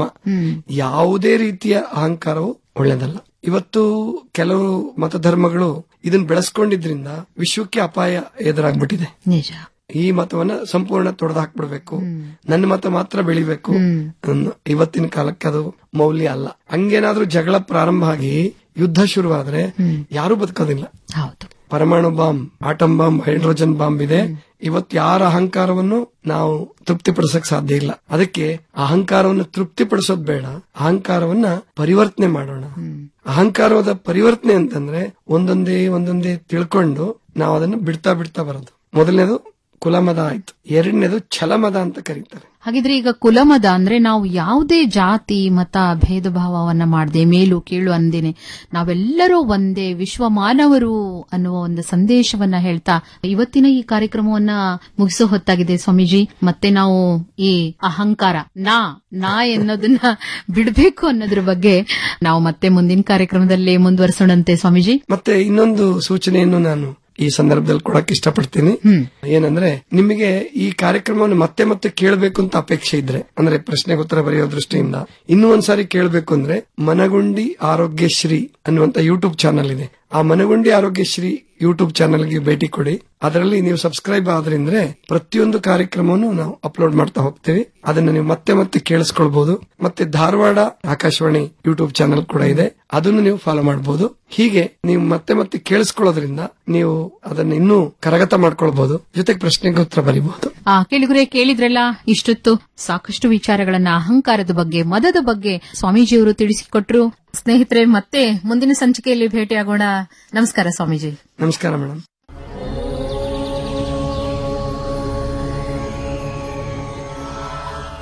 ಯಾವುದೇ ರೀತಿಯ ಅಹಂಕಾರವು ಒಳ್ಳೆಯದಲ್ಲ ಇವತ್ತು ಕೆಲವು ಮತಧರ್ಮಗಳು ಇದನ್ನ ಬೆಳೆಸ್ಕೊಂಡಿದ್ರಿಂದ ವಿಶ್ವಕ್ಕೆ ಅಪಾಯ ಎದುರಾಗ್ಬಿಟ್ಟಿದೆ ನಿಜ ಈ ಮತವನ್ನ ಸಂಪೂರ್ಣ ತೊಡೆದು ಹಾಕ್ಬಿಡ್ಬೇಕು ನನ್ನ ಮತ ಮಾತ್ರ ಬೆಳಿಬೇಕು ಅನ್ನೋ ಇವತ್ತಿನ ಕಾಲಕ್ಕೆ ಅದು ಮೌಲ್ಯ ಅಲ್ಲ ಹಂಗೇನಾದ್ರೂ ಜಗಳ ಪ್ರಾರಂಭ ಆಗಿ ಯುದ್ಧ ಶುರುವಾದ್ರೆ ಯಾರು ಬದುಕೋದಿಲ್ಲ ಹೌದು ಪರಮಾಣು bomb atom bomb hydrogen bomb ಇದೆ ಇವತ್ತು ಯಾರ ಅಹಂಕಾರವನ್ನು ನಾವು ತೃಪ್ತಿಪಡಿಸಕ್ ಸಾಧ್ಯ ಇಲ್ಲ ಅದಕ್ಕೆ ಅಹಂಕಾರವನ್ನು ತೃಪ್ತಿಪಡಿಸೋದ್ ಬೇಡ ಅಹಂಕಾರವನ್ನ ಪರಿವರ್ತನೆ ಮಾಡೋಣ ಅಹಂಕಾರದ ಪರಿವರ್ತನೆ ಅಂತಂದ್ರೆ ಒಂದೊಂದೇ ಒಂದೊಂದೇ ತಿಳ್ಕೊಂಡು ನಾವು ಅದನ್ನು ಬಿಡ್ತಾ ಬಿಡ್ತಾ ಬರೋದು ಮೊದಲನೇದು ಕುಲಮದ ಆಯ್ತು ಎರಡನೇದು ಛಲಮದ ಅಂತ ಕರೀತಾರೆ ಹಾಗಿದ್ರೆ ಈಗ ಕುಲಮದ ಅಂದ್ರೆ ನಾವು ಯಾವುದೇ ಜಾತಿ ಮತ ಭೇದ ಭಾವವನ್ನ ಮಾಡದೆ ಮೇಲು ಕೀಳು ಅಂದೇನೆ ನಾವೆಲ್ಲರೂ ಒಂದೇ ವಿಶ್ವ ಮಾನವರು ಅನ್ನುವ ಒಂದು ಸಂದೇಶವನ್ನ ಹೇಳ್ತಾ ಇವತ್ತಿನ ಈ ಕಾರ್ಯಕ್ರಮವನ್ನ ಮುಗಿಸೋ ಹೊತ್ತಾಗಿದೆ ಸ್ವಾಮೀಜಿ ಮತ್ತೆ ನಾವು ಈ ಅಹಂಕಾರ ನಾ ನಾ ಎನ್ನೋದನ್ನ ಬಿಡಬೇಕು ಅನ್ನೋದ್ರ ಬಗ್ಗೆ ನಾವು ಮತ್ತೆ ಮುಂದಿನ ಕಾರ್ಯಕ್ರಮದಲ್ಲಿ ಮುಂದುವರಿಸೋಣಂತೆ ಸ್ವಾಮೀಜಿ ಮತ್ತೆ ಇನ್ನೊಂದು ಸೂಚನೆಯನ್ನು ನಾನು ಈ ಸಂದರ್ಭದಲ್ಲಿ ಕೊಡಕ್ ಇಷ್ಟಪಡ್ತೀನಿ ಏನಂದ್ರೆ ನಿಮಗೆ ಈ ಕಾರ್ಯಕ್ರಮವನ್ನು ಮತ್ತೆ ಮತ್ತೆ ಕೇಳಬೇಕು ಅಂತ ಅಪೇಕ್ಷೆ ಇದ್ರೆ ಅಂದ್ರೆ ಪ್ರಶ್ನೆಗೆ ಉತ್ತರ ಬರೆಯೋ ದೃಷ್ಟಿಯಿಂದ ಇನ್ನೂ ಒಂದ್ಸಾರಿ ಕೇಳಬೇಕು ಅಂದ್ರೆ ಮನಗುಂಡಿ ಆರೋಗ್ಯಶ್ರೀ ಅನ್ನುವಂತ ಯೂಟ್ಯೂಬ್ ಚಾನಲ್ ಇದೆ ಆ ಮನಗುಂಡಿ ಆರೋಗ್ಯಶ್ರೀ ಯೂಟ್ಯೂಬ್ ಚಾನಲ್ಗೆ ಭೇಟಿ ಕೊಡಿ ಅದರಲ್ಲಿ ನೀವು ಸಬ್ಸ್ಕ್ರೈಬ್ ಆದ್ರಿಂದ್ರೆ ಪ್ರತಿಯೊಂದು ಕಾರ್ಯಕ್ರಮವನ್ನು ನಾವು ಅಪ್ಲೋಡ್ ಮಾಡ್ತಾ ಹೋಗ್ತೀವಿ ಅದನ್ನ ನೀವು ಮತ್ತೆ ಮತ್ತೆ ಕೇಳಿಸ್ಕೊಳ್ಬಹುದು ಮತ್ತೆ ಧಾರವಾಡ ಆಕಾಶವಾಣಿ ಯೂಟ್ಯೂಬ್ ಚಾನಲ್ ಕೂಡ ಇದೆ ಅದನ್ನು ನೀವು ಫಾಲೋ ಮಾಡಬಹುದು ಹೀಗೆ ನೀವು ಮತ್ತೆ ಮತ್ತೆ ಕೇಳಿಸ್ಕೊಳ್ಳೋದ್ರಿಂದ ನೀವು ಅದನ್ನ ಇನ್ನೂ ಕರಗತ ಮಾಡ್ಕೊಳ್ಬಹುದು ಜೊತೆಗೆ ಪ್ರಶ್ನೆಗೆ ಉತ್ತರ ಬರೀಬಹುದು ಆ ಕೇಳಿಗುರೆ ಕೇಳಿದ್ರಲ್ಲ ಇಷ್ಟೊತ್ತು ಸಾಕಷ್ಟು ವಿಚಾರಗಳನ್ನ ಅಹಂಕಾರದ ಬಗ್ಗೆ ಮದದ ಬಗ್ಗೆ ಸ್ವಾಮೀಜಿಯವರು ತಿಳಿಸಿಕೊಟ್ರು ಸ್ನೇಹಿತರೆ ಮತ್ತೆ ಮುಂದಿನ ಸಂಚಿಕೆಯಲ್ಲಿ ಭೇಟಿಯಾಗೋಣ ನಮಸ್ಕಾರ ಸ್ವಾಮೀಜಿ ನಮಸ್ಕಾರ ಮೇಡಮ್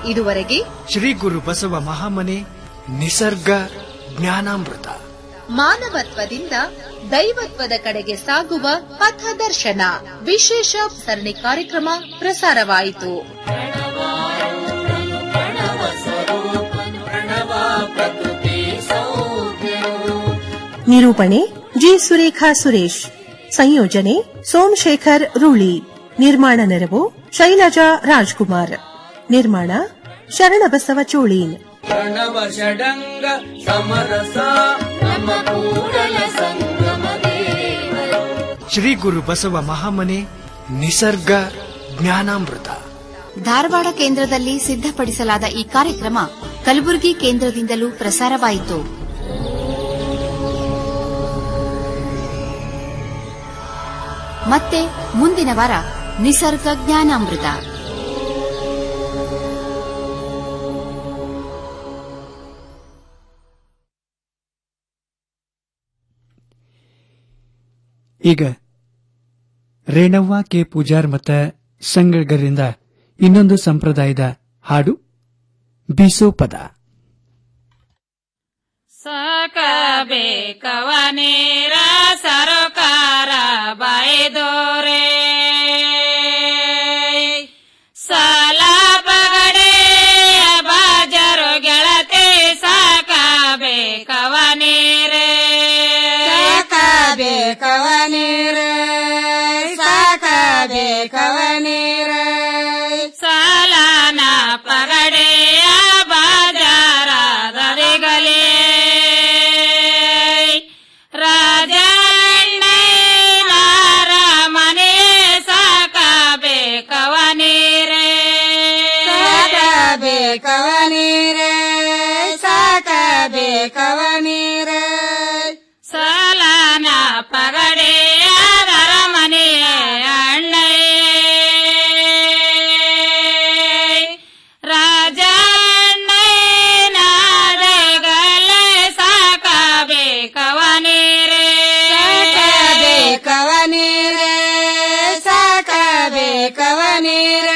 ಇದುವರೆಗೆ ಶ್ರೀ ಗುರು ಬಸವ ಮಹಾಮನೆ ನಿಸರ್ಗ ಜ್ಞಾನಾಮೃತ ಮಾನವತ್ವದಿಂದ ದೈವತ್ವದ ಕಡೆಗೆ ಸಾಗುವ ಪಥದರ್ಶನ ವಿಶೇಷ ಸರಣಿ ಕಾರ್ಯಕ್ರಮ ಪ್ರಸಾರವಾಯಿತು ನಿರೂಪಣೆ ಜಿ ಸುರೇಖಾ ಸುರೇಶ್ ಸಂಯೋಜನೆ ಸೋಮಶೇಖರ್ ರೂಳಿ ನಿರ್ಮಾಣ ನೆರವು ಶೈಲಜಾ ರಾಜ್ಕುಮಾರ್ ನಿರ್ಮಾಣ ಶರಣಬಸವ ಚೋಳೀನ್ ಪ್ರಣವ ಷಡಂಗ ಸಮರಸ ನಮ್ಮ ಕೂಡಲ ಸಂಗಮ ದೇವರು ಶ್ರೀ ಗುರು ಬಸವ ಮಹಾಮನೆ ನಿಸರ್ಗ ಜ್ಞಾನಾಮೃತ ಧಾರವಾಡ ಕೇಂದ್ರದಲ್ಲಿ ಸಿದ್ಧಪಡಿಸಲಾದ ಈ ಕಾರ್ಯಕ್ರಮ ಕಲಬುರಗಿ ಕೇಂದ್ರದಿಂದಲೂ ಪ್ರಸಾರವಾಯಿತು ಮತ್ತೆ ಮುಂದಿನ ವಾರ ನಿಸರ್ಗ ಜ್ಞಾನಾಮೃತ ಈಗ ರೇಣವ್ವ ಕೆ ಪೂಜಾರ್ ಮತ್ತ ಸಂಗಡಿಗರಿಂದ ಇನ್ನೊಂದು ಸಂಪ್ರದಾಯದ ಹಾಡು ಬೀಸೋ ಪದ ಸಾಕಬೇಕವ ನೀರ ಸರಕಾರ ಬಾಯ್ದೋರೆ ಸಾಲ ಪಗಡೆ ಬಾಜರು ಗೆಳತಿ ಸಾಕಬೇಕವ ನೀರೇ ಸಾಕಬೇಕವ ನೀರ ಸಾಕಬೇಕವ ನೀರ ಸಾಲನ ಪಗಡೆಯ ಬಾಜಾರದರಿಗಲೇ ರಾಜಣ್ಣರ ಮನೆ ಸಾಕಬೇಕವ ನೀರೇ ಸಾಕಬೇಕವ ನೀರ ಸಾಕಬೇಕವ ನೀರ ಸಾಲನ ಪಗಡೆಯ ಮನೆಯ ಅಣ್ಣೇ ರಾಜಣ್ಣನಾದೆಗಲೆ ಸಾಕಬೇಕವ ನೀರೇ ಸಾಕಬೇಕವ ನೀರ ಸಾಕಬೇಕವ ನೀರ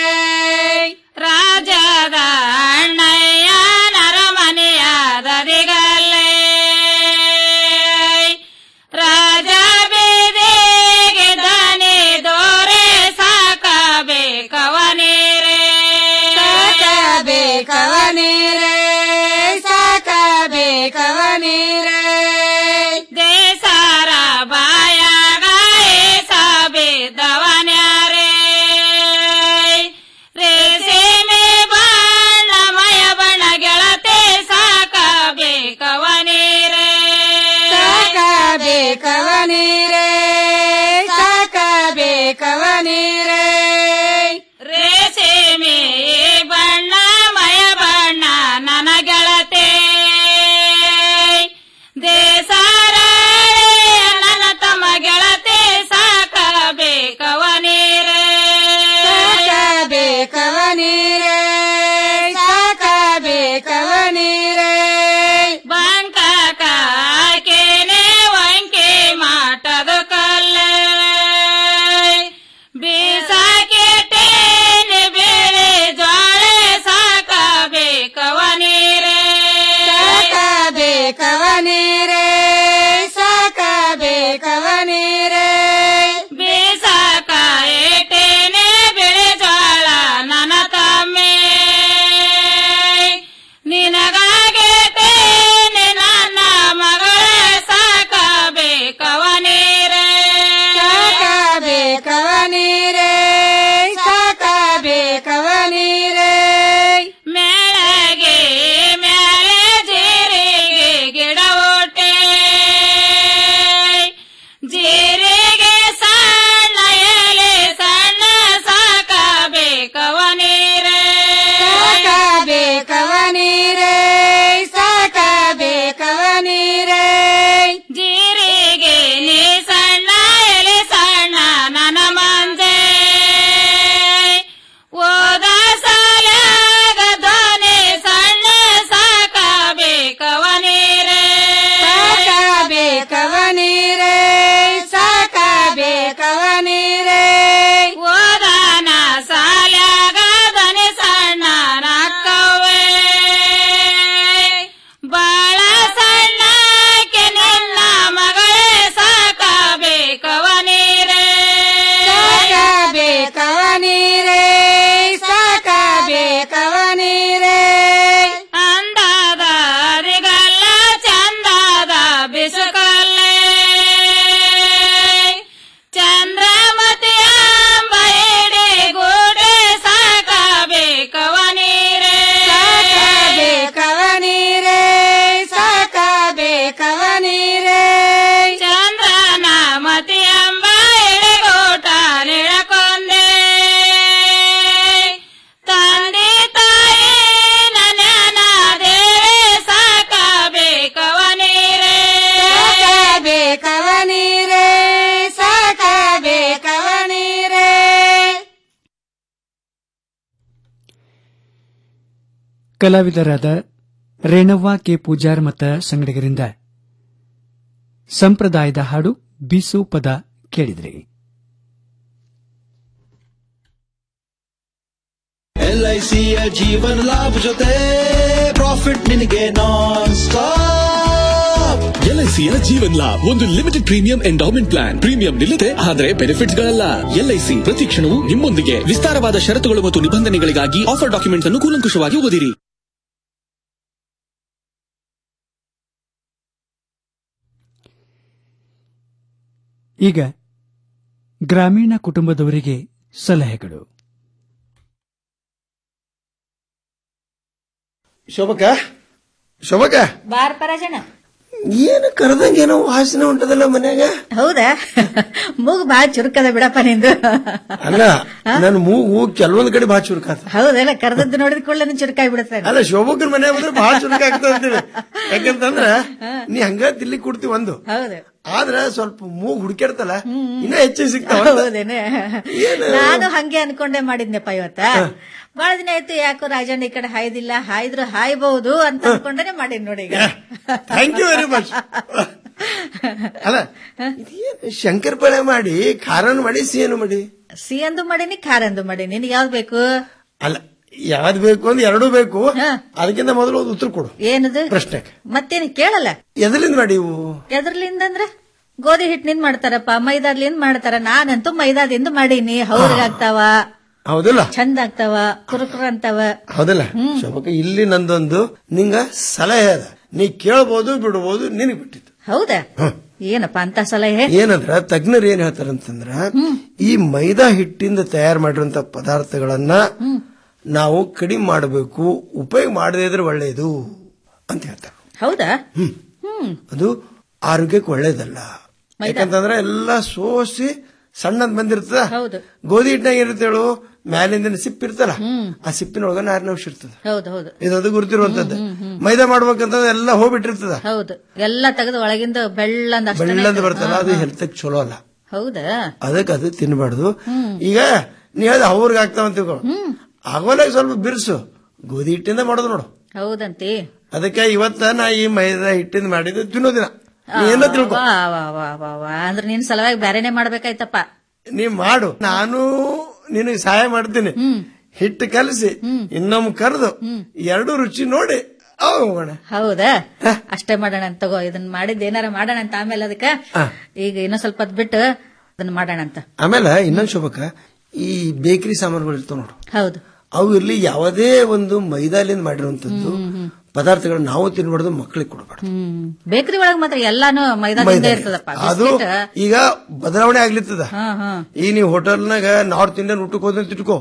ರಾಜದ ಅಣ್ಣಯ್ಯ ನರಮನೆಯ ದದಿಗಲ್ಲೇ ರಾಜ ಬೇದೆಗೆ ದನಿ ದೋರೆ ಸಾಕಬೇಕವ ನೀರೇ ಸಾಕಬೇಕವ ನೀರ ಸಾಕಬೇಕವ ನೀರ ದೇಸಾರ ಬಾಯಾಗ ಸಾಬಿದ್ದವನ್ಯಾರೇ ರೇಸಿಮೆ ಬಣ್ಣಮಯ ಬಣ್ಣ ಗೆಳತೆ ಸಾಕಬೇಕವ ನೀರೇ ಸಾಕಬೇಕವ ನೀರ ಸಾಕಬೇಕವ ನೀರ ರೇಸಿಮೆ ಬಣ್ಣಮಯ ಬಣ್ಣ ನನ್ನ ಗೆಳತೆ ದೇಸಾರ ನನ್ನ ತಮ್ಮ ಗೆಳತೆ ಸಾಕಬೇಕವ ನೀರೇ ಸಾಕಬೇಕವ ನೀರ ಸಾಕಬೇಕವ ನೀರ ಬಂಕ ಕಾಕೇನೆ ವಂಕೆ ಮಾಟದ ಕಲಾವಿದರಾದ ರೇಣವ್ವ ಕೆ ಪೂಜಾರ್ ಮತ್ತ ಸಂಗಡಿಗರಿಂದ ಸಂಪ್ರದಾಯದ ಹಾಡು ಬೀಸು ಪದ ಕೇಳಿದ್ರಿ ಎಲ್ಐಸಿಯ ಜೀವನ ಲಾಭ ಜೊತೆ ಪ್ರಾಫಿಟ್ ನಿನಗೆ ನಾನ್ ಸ್ಟಾಪ್ ಎಲ್ಐಸಿಯ ಜೀವನ್ ಲಾಭ್ ಒಂದು limited premium endowment plan premium ನಿಲ್ಲದೆ ಆದರೆ ಬೆನಿಫಿಟ್ಸ್ ಗಳಲ್ಲ ಎಲ್ಐಸಿ ಪ್ರತಿ ಕ್ಷಣವೂ ನಿಮ್ಮೊಂದಿಗೆ ವಿಸ್ತಾರವಾದ ಷರತ್ತುಗಳು ಮತ್ತು ನಿಬಂಧನೆಗಳಿಗಾಗಿ ಆಫರ್ ಡಾಕ್ಯುಮೆಂಟ್ಸ್ ಅನ್ನು ಕೂಲಂಕುಷವಾಗಿ ಓದಿರಿ ಈಗ ಗ್ರಾಮೀಣ ಕುಟುಂಬದವರಿಗೆ ಸಲಹೆಗಳು ಶೋಭಕ ಶೋಭಕ ಬಾರ್ ಪರಾಜಣ ಏನು ಕರೆದಂಗೇನೋ ವಾಸನೆ ಉಂಟದಲ್ಲ ಮನ್ಯಾಗ ಹೌದಾ ಮೂಗು ಬಾಳ ಚುರುಕದ ಬಿಡಪ್ಪ ನಿಂದು ಅಲ್ಲ ನನ್ನ ಮೂಗು ಕೆಲವೊಂದ್ ಕಡೆ ಭಾಳ ಚುರುಕಾತ ಹೌದಲ್ಲ ಕರೆದದ್ದು ನೋಡಿದ ಕೂಡಲೇ ಚುರುಕಾಗಿ ಬಿಡುತ್ತೆ ಅಲ್ಲ ಶೋಭಕರ್ ಮನೆ ಬಂದ್ರೆ ಭಾಳ ಚುರುಕ ಆಗ್ತದೆ ಅಂತೇಳಿ ಯಾಕಂತಂದ್ರ ನೀ ಹಂಗ ತಿಲ್ಲಿ ಕೊಡ್ತಿ ಒಂದು ಹೌದು ಆದ್ರ ಸ್ವಲ್ಪ ಮೂಗ್ ಹುಡುಕ್ಯಾಡ್ತಲ್ಲ ಇನ್ನ ಹೆಚ್ಚಿಗೆ ಸಿಗ್ತಾವ ಹೌದೇನೆ ನಾನು ಹಂಗೆ ಅನ್ಕೊಂಡೆ ಮಾಡಿದ್ನೆಪ್ಪ ಇವತ್ತ ಬಹಳ ದಿನ ಆಯ್ತು ಯಾಕೋ ರಾಜಣ್ಣ ಈ ಕಡೆ ಹಾಯ್ದಿಲ್ಲ ಹಾಯ್ದ್ರು ಹಾಯ್ಬಹುದು ಅಂತ ಅನ್ಕೊಂಡೇನೆ ಮಾಡಿದ್ ನೋಡಿ ಈಗ ಥ್ಯಾಂಕ್ ಯು ವೆರಿ ಮಚ್ ಅಲ್ಲ ಇದೇನು ಶಂಕರ್ ಪಳೆ ಮಾಡಿ ಖಾರನು ಮಾಡಿ ಸಿಹಿನು ಮಾಡಿ ಸಿಹಿ ಅಂದು ಮಾಡೀನಿ ಖಾರ ಅಂದು ಮಾಡೀನಿ ನಿನ್ಗೆ ಯಾವ್ದು ಬೇಕು ಅಲ್ಲ ಯಾವ್ದು ಬೇಕು ಅಂದ್ರೆ ಎರಡೂ ಬೇಕು ಅದಕ್ಕಿಂತ ಮೊದಲು ಒಂದು ಉತ್ತರ ಕೊಡು ಏನದು ಪ್ರಶ್ನೆಗೆ ಮತ್ತೇನು ಕೇಳಲ್ಲ ಎದರಿಂದ ಮಾಡಿ ಇವು ಎದ್ರಲಿಂದ ಅಂದ್ರೆ ಗೋಧಿ ಹಿಟ್ಟಿನಿಂದ ಮಾಡ್ತಾರಪ್ಪ ಮೈದಾದ್ಲಿಂದ ಮಾಡ್ತಾರ ನಾನಂತೂ ಮೈದಾದಿಂದ ಮಾಡೀನಿ ಹೌದಾಗ್ತಾವ ಹೌದಲ್ಲ ಚಂದ ಆಗ್ತಾವ ಕುರುಕುರ ಅಂತಾವ ಹೌದಲ್ಲ ಶೋಭಕ ಇಲ್ಲಿ ನಂದೊಂದು ನಿಂಗ ಸಲಹೆ ಅದ ನೀ ಕೇಳ್ಬೋದು ಬಿಡ್ಬೋದು ನಿನಗ್ ಬಿಟ್ಟಿದ್ದು ಹೌದಾ ಏನಪ್ಪ ಅಂತ ಸಲಹೆ ಏನಂದ್ರ ತಜ್ಞರು ಏನ್ ಹೇಳ್ತಾರಂತಂದ್ರ ಈ ಮೈದಾ ಹಿಟ್ಟಿಂದ ತಯಾರು ಮಾಡಿರುವಂತ ಪದಾರ್ಥಗಳನ್ನ ನಾವು ಕಡಿಮೆ ಮಾಡಬೇಕು ಉಪಯೋಗ ಮಾಡದೇ ಇದ್ರೆ ಒಳ್ಳೆಯದು ಅಂತ ಹೇಳ್ತಾರೆ ಹೌದಾ ಅದು ಆರೋಗ್ಯಕ್ಕೆ ಒಳ್ಳೇದಲ್ಲ ಯಾಕಂತಂದ್ರೆ ಎಲ್ಲ ಸೋಸಿ ಸಣ್ಣದ್ ಬಂದಿರ್ತದ ಹೌದು ಗೋಧಿ ಹಿಟ್ನಾಗ ಇರುತ್ತೆ ಹೇಳು ಮ್ಯಾಲಿಂದ ಸಿಪ್ಪಿ ಇರ್ತಲ್ಲ ಆ ಸಿಪ್ಪಿನೊಳಗ ನಾರಿನ ಅಂಶ ಇರ್ತದ ಹೌದು ಹೌದು ಇದದು ಗುರುತಿರುವಂತದ್ದು ಮೈದಾ ಮಾಡ್ಬೇಕಂತಂದ್ರೆ ಎಲ್ಲ ಹೋಗ್ಬಿಟ್ಟಿರ್ತದ ಹೌದು ಎಲ್ಲ ತೆಗೆದು ಒಳಗಿಂದ ಬೆಳ್ಳಂದ ಅಷ್ಟನೇ ಬೆಳ್ಳಂದ ಬರ್ತಲ್ಲ ಅದು ಹೆಲ್ತ್ ಚಲೋ ಅಲ್ಲ ಹೌದಾ ಅದಕ್ಕೆ ಅದು ತಿನ್ಬಾರ್ದು ಈಗ ನೀ ಹೇಳ್ದ ಅವ್ರಿಗೆ ಆಗ್ತಾವಂತ ತಿಳ್ಕೊ ಆಗೋಲಾಗ ಸ್ವಲ್ಪ ಬಿರ್ಸು ಗೋಧಿ ಹಿಟ್ಟಿಂದ ಮಾಡೋದು ನೋಡು ಹೌದಂತಿ ಅದಕ್ಕೆ ಇವತ್ತ ನಾ ಈ ಮೈದಾ ಹಿಟ್ಟಿಂದ ಮಾಡಿದ್ದು ತಿನ್ನೋದಿನ ನೀ ಏನೋ ತಿಳ್ಕೊ ವಾ ವಾ ವಾ ವಾ ವಾ ಅಂದ್ರೆ ನಿನ್ ಸಲುವಾಗಿ ಬ್ಯಾರೇನೆ ಮಾಡ್ಬೇಕಾಯ್ತಪ್ಪ ನೀ ಮಾಡು ನಾನು ನಿನಗೆ ಸಹಾಯ ಮಾಡ್ತೀನಿ ಹಿಟ್ಟು ಕಲಸಿ ಇನ್ನೊಮ್ಮೆ ಕರೆದು ಎರಡು ರುಚಿ ನೋಡಿ ಅವಾಗ ಹೋಗೋಣ ಹೌದಾ ಅಷ್ಟೇ ಮಾಡೋಣ ಅಂತ ತಗೋ ಇದನ್ನ ಮಾಡಿದ್ ಏನಾರ ಮಾಡೋಣ ಅಂತ ಆಮೇಲೆ ಅದಕ್ಕ ಈಗ ಇನ್ನೊಂದ್ ಸ್ವಲ್ಪ ಹೊತ್ತು ಬಿಟ್ಟು ಅದನ್ನ ಮಾಡೋಣ ಅಂತ ಆಮೇಲೆ ಇನ್ನೊಂದು ಶೋಭಕ ಈ ಬೇಕರಿ ಸಾಮಾನುಗಳು ಇರ್ತಾವ ನೋಡು ಹೌದು ಅವು ಇರ್ಲಿ ಯಾವುದೇ ಒಂದು ಮೈದಾಲಿಂದ ಮಾಡಿರುವಂತದ್ದು ಪದಾರ್ಥಗಳನ್ನ ನಾವು ತಿನ್ಬಾರ್ದು ಮಕ್ಕಳಿಗೆ ಕೊಡಬಾರ್ದು ಹ್ಮ್ ಬೇಕರಿ ಒಳಗ್ ಮಾತ್ರ ಎಲ್ಲಾನು ಮೈದಾದಿಂದ ಮೈದಾ ಇರ್ತದಪ್ಪ ಅದು ಬಿಸ್ಕಿಟ್ ಈಗ ಬದಲಾವಣೆ ಆಗ್ಲಿತ್ತದ ಹಾ ಹಾ ಈಗ ನೀವು ಹೋಟೆಲ್ನಾಗ ನಾರ್ತ್ ಇಂಡಿಯನ್ ಊಟಕ್ಕೆ ಹೋದ್ರೆ ತಿಟ್ಕೋ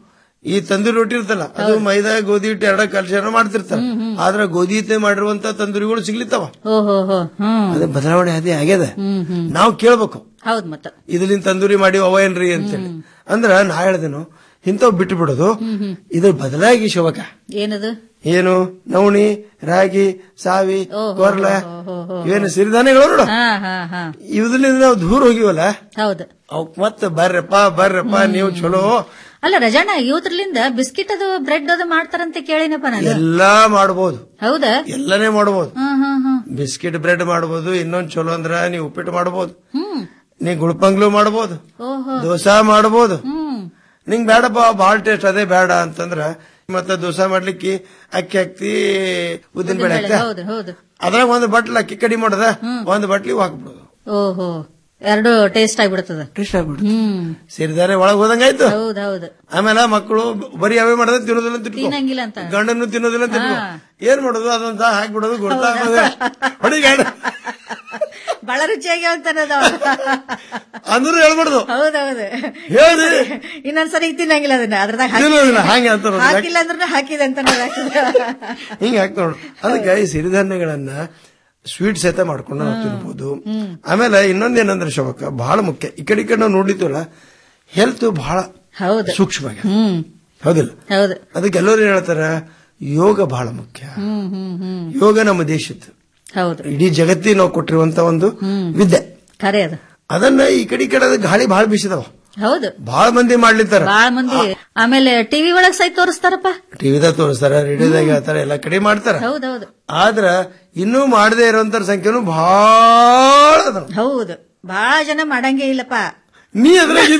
ಈ ತಂದೂರಿ ರೊಟ್ಟಿ ಇರ್ತಲ್ಲ ಅದು ಮೈದಾ ಗೋಧಿ ಹಿಟ್ಟು ಎರಡ ಕಲ್ಸಿನ ಮಾಡ್ತಿರ್ತಾರ ಆದ್ರೆ ಗೋಧಿ ಹಿಟ್ಟೆ ಮಾಡಿರುವಂತ ತಂದೂರಿಗಳು ಸಿಗ್ಲಿತ್ತಾವ ಓಹೋ ಹೋ ಹ್ಮ್ ಅದೇ ಬದಲಾವಣೆ ಅದೇ ಆಗ್ಯದ ಹ್ಮ್ ಹ್ಮ್ ನಾವು ಕೇಳ್ಬೇಕು ಹೌದ್ ಮತ್ತ ಇದರಿಂದ ತಂದೂರಿ ಮಾಡಿ ಅವ ಏನ್ರಿ ಅಂತೇಳಿ ಅಂದ್ರ ನಾ ಹೇಳ್ದೇನು ಇಂಥವ್ ಬಿಟ್ಟು ಬಿಡೋದು ಇದ್ರ ಬದಲಾಗಿ ಶೋಭಕ ಏನದು ಏನು ನವಣಿ ರಾಗಿ ಸಾವಿ ಕೊರ್ಲ ಇವೇನು ಸಿರಿಧಾನ್ಯಗಳು ನೋಡು ಹಾ ಹಾ ಹಾ ಇದ್ರಿಂದ ನಾವು ದೂರ ಹೋಗಿವಲ್ಲ ಹೌದು ಅವಕ್ ಮತ್ತೆ ಬರ್ರಪ್ಪ ಬರ್ರಪ್ಪ ನೀವು ಚಲೋ ಅಲ್ಲ ರಜಣ್ಣ ಇವತ್ರಲಿಂದ ಬಿಸ್ಕಿಟ್ ಅದು ಬ್ರೆಡ್ ಅದು ಮಾಡ್ತಾರಂತ ಕೇಳಿನಪ್ಪ ನಾನು ಎಲ್ಲಾ ಮಾಡಬಹುದು ಹೌದಾ ಎಲ್ಲಾನೇ ಮಾಡಬಹುದು ಹಾ ಹಾ ಹಾ ಬಿಸ್ಕಿಟ್ ಬ್ರೆಡ್ ಮಾಡಬಹುದು ಇನ್ನೊಂದ್ ಚಲೋ ಅಂದ್ರ ನೀವು ಉಪ್ಪಿಟ್ಟು ಮಾಡಬಹುದು ಹ್ಮ್ ನೀ ಗುಳ್ಪಂಗ್ಲು ಮಾಡಬಹುದು ಓಹೋ ದೋಸಾ ಮಾಡಬಹುದು ಹ್ಮ್ ನಿಂಗ್ ಬೇಡಪ್ಪ ಬಾಳ ಟೇಸ್ಟ್ ಅದೇ ಬೇಡ ಅಂತಂದ್ರ ಮತ್ತೆ ದೋಸಾ ಮಾಡ್ಲಿಕ್ಕೆ ಅಕ್ಕಿ ಹಾಕ್ತಿ ಉದ್ದಿನ ಬೇಳೆ ಬೇಳೆ, ಹಾಕ್ತಿ ಹೌದು ಹೌದು ಅದ್ರಾಗ ಒಂದು ಬಟ್ಲ ಅಕ್ಕಿ ಕಡಿಮೆ ಮಾಡದ ಒಂದು ಬಟ್ಲಿ ಹಾಕ್ಬಿಡೋದು ಓಹೋ ಎರಡು ಟೇಸ್ಟ್ ಆಗ್ಬಿಡ್ತದ ಟೇಸ್ಟ್ ಆಗ್ಬಿಡುದು ಹ್ಮ್ ಸೇರಿದಾರೆ ಒಳಗ್ ಹೋದಂಗಾಯ್ತು ಹೌದ್ ಹೌದು ಆಮೇಲೆ ಮಕ್ಕಳು ಬರೀ ಅವೇ ಮಾಡೋದು ತಿನ್ನೋದಿಲ್ಲ ಅಂತ ತಿಳ್ಕೊ. ತಿನ್ನಂಗಿಲ್ಲ ಅಂತ ಗಂಡನ್ನು ತಿನ್ನೋದಿಲ್ಲ ಅಂತ ತಿಳ್ಕೊ. ಹಾ. ಏನ್ ಮಾಡೋದು ಅದೊಂದ ಹಾಕ್ಬಿಡೋದು ಗೊತ್ತಾಗೋದು ಹೊಡಿ ಗಂಡ ಬಹಳ ರುಚಿಯಾಗಿ ಅಂತಾನದ ಅಂದ್ರೂ ಹೇಳ್ಬಾರ್ದು ಹೌದೌದು ಹೇಳಿ ಇನ್ನೊಂದ್ಸರಿ ತಿನ್ನಂಗಿಲ್ಲ ಅದನ್ನ ಅದ್ರದಾಗ ತಿನ್ನೋದಿಲ್ಲ, ಹಾಗೆ ಅಂತಾರ ಅವ್ರು. ಹಾಕಿಲ್ಲ ಅಂದ್ರೂ ಹಾಕಿದೆ ಅಂತ ಹಿಂಗ ಹಾಕ್ತ ನೋಡು ಅದಕ್ಕೆ ಈ ಸಿರಿಧಾನ್ಯಗಳನ್ನ ಸ್ವೀಟ್ ಸಹಿತ ಮಾಡ್ಕೊಂಡು ನಾವು ತಿನ್ಬೋದು ಆಮೇಲೆ ಇನ್ನೊಂದೇನಂದ್ರೆ ಶೋಭಕ್ಕ ಬಹಳ ಮುಖ್ಯ ಈ ಕಡೆ ಈ ಕಡೆ ನಾವು ನೋಡ್ಲಿತ್ವಲ್ಲ ಹೆಲ್ತ್ ಬಹಳ ಹೌದು ಸೂಕ್ಷ್ಮವಾಗಿ ಹ್ಮ್ ಹೌದಿಲ್ಲ ಹೌದು ಅದಕ್ಕೆ ಎಲ್ಲರೂ ಏನ್ ಹೇಳ್ತಾರ ಯೋಗ ಬಹಳ ಮುಖ್ಯ ಹ್ಮ್ ಹ್ಮ್ ಹ್ಮ್ ಯೋಗ ನಮ್ಮ ದೇಶದ್ದು ಹೌದು ಇಡೀ ಜಗತ್ತಿಗೆ ನಾವು ಕೊಟ್ಟಿರುವಂತ ಒಂದು ವಿದ್ಯೆ ಖರೆ ಅದು ಅದನ್ನ ಈ ಕಡೆ ಈ ಕಡೆ ಅದು ಗಾಳಿ ಬಹಳ ಬೀಸಿದವ ಹೌದು ಬಹಳ ಮಂದಿ ಮಾಡ್ಲಿತ್ತಾರ ಬಾಳ ಮಂದಿ ಆಮೇಲೆ ಟಿವಿ ಒಳಗ್ ಸಹಿತ ತೋರಿಸ್ತಾರಪ್ಪ ಟಿವಿದಾಗ ತೋರಿಸ್ತಾರ ರೇಡಿಯೋದಾಗ ಹೇಳ್ತಾರ ಎಲ್ಲ ಕಡೆ ಮಾಡ್ತಾರ ಹೌದೌದು ಆದ್ರ ಇನ್ನೂ ಮಾಡದೇ ಇರುವಂತ ಸಂಖ್ಯೆನೂ ಬಹಳ ಅದಾವ ಹೌದು ಬಹಳ ಜನ ಮಾಡಂಗೇ ಇಲ್ಲಪ್ಪ ನೀ ಅದ್ರಾಗ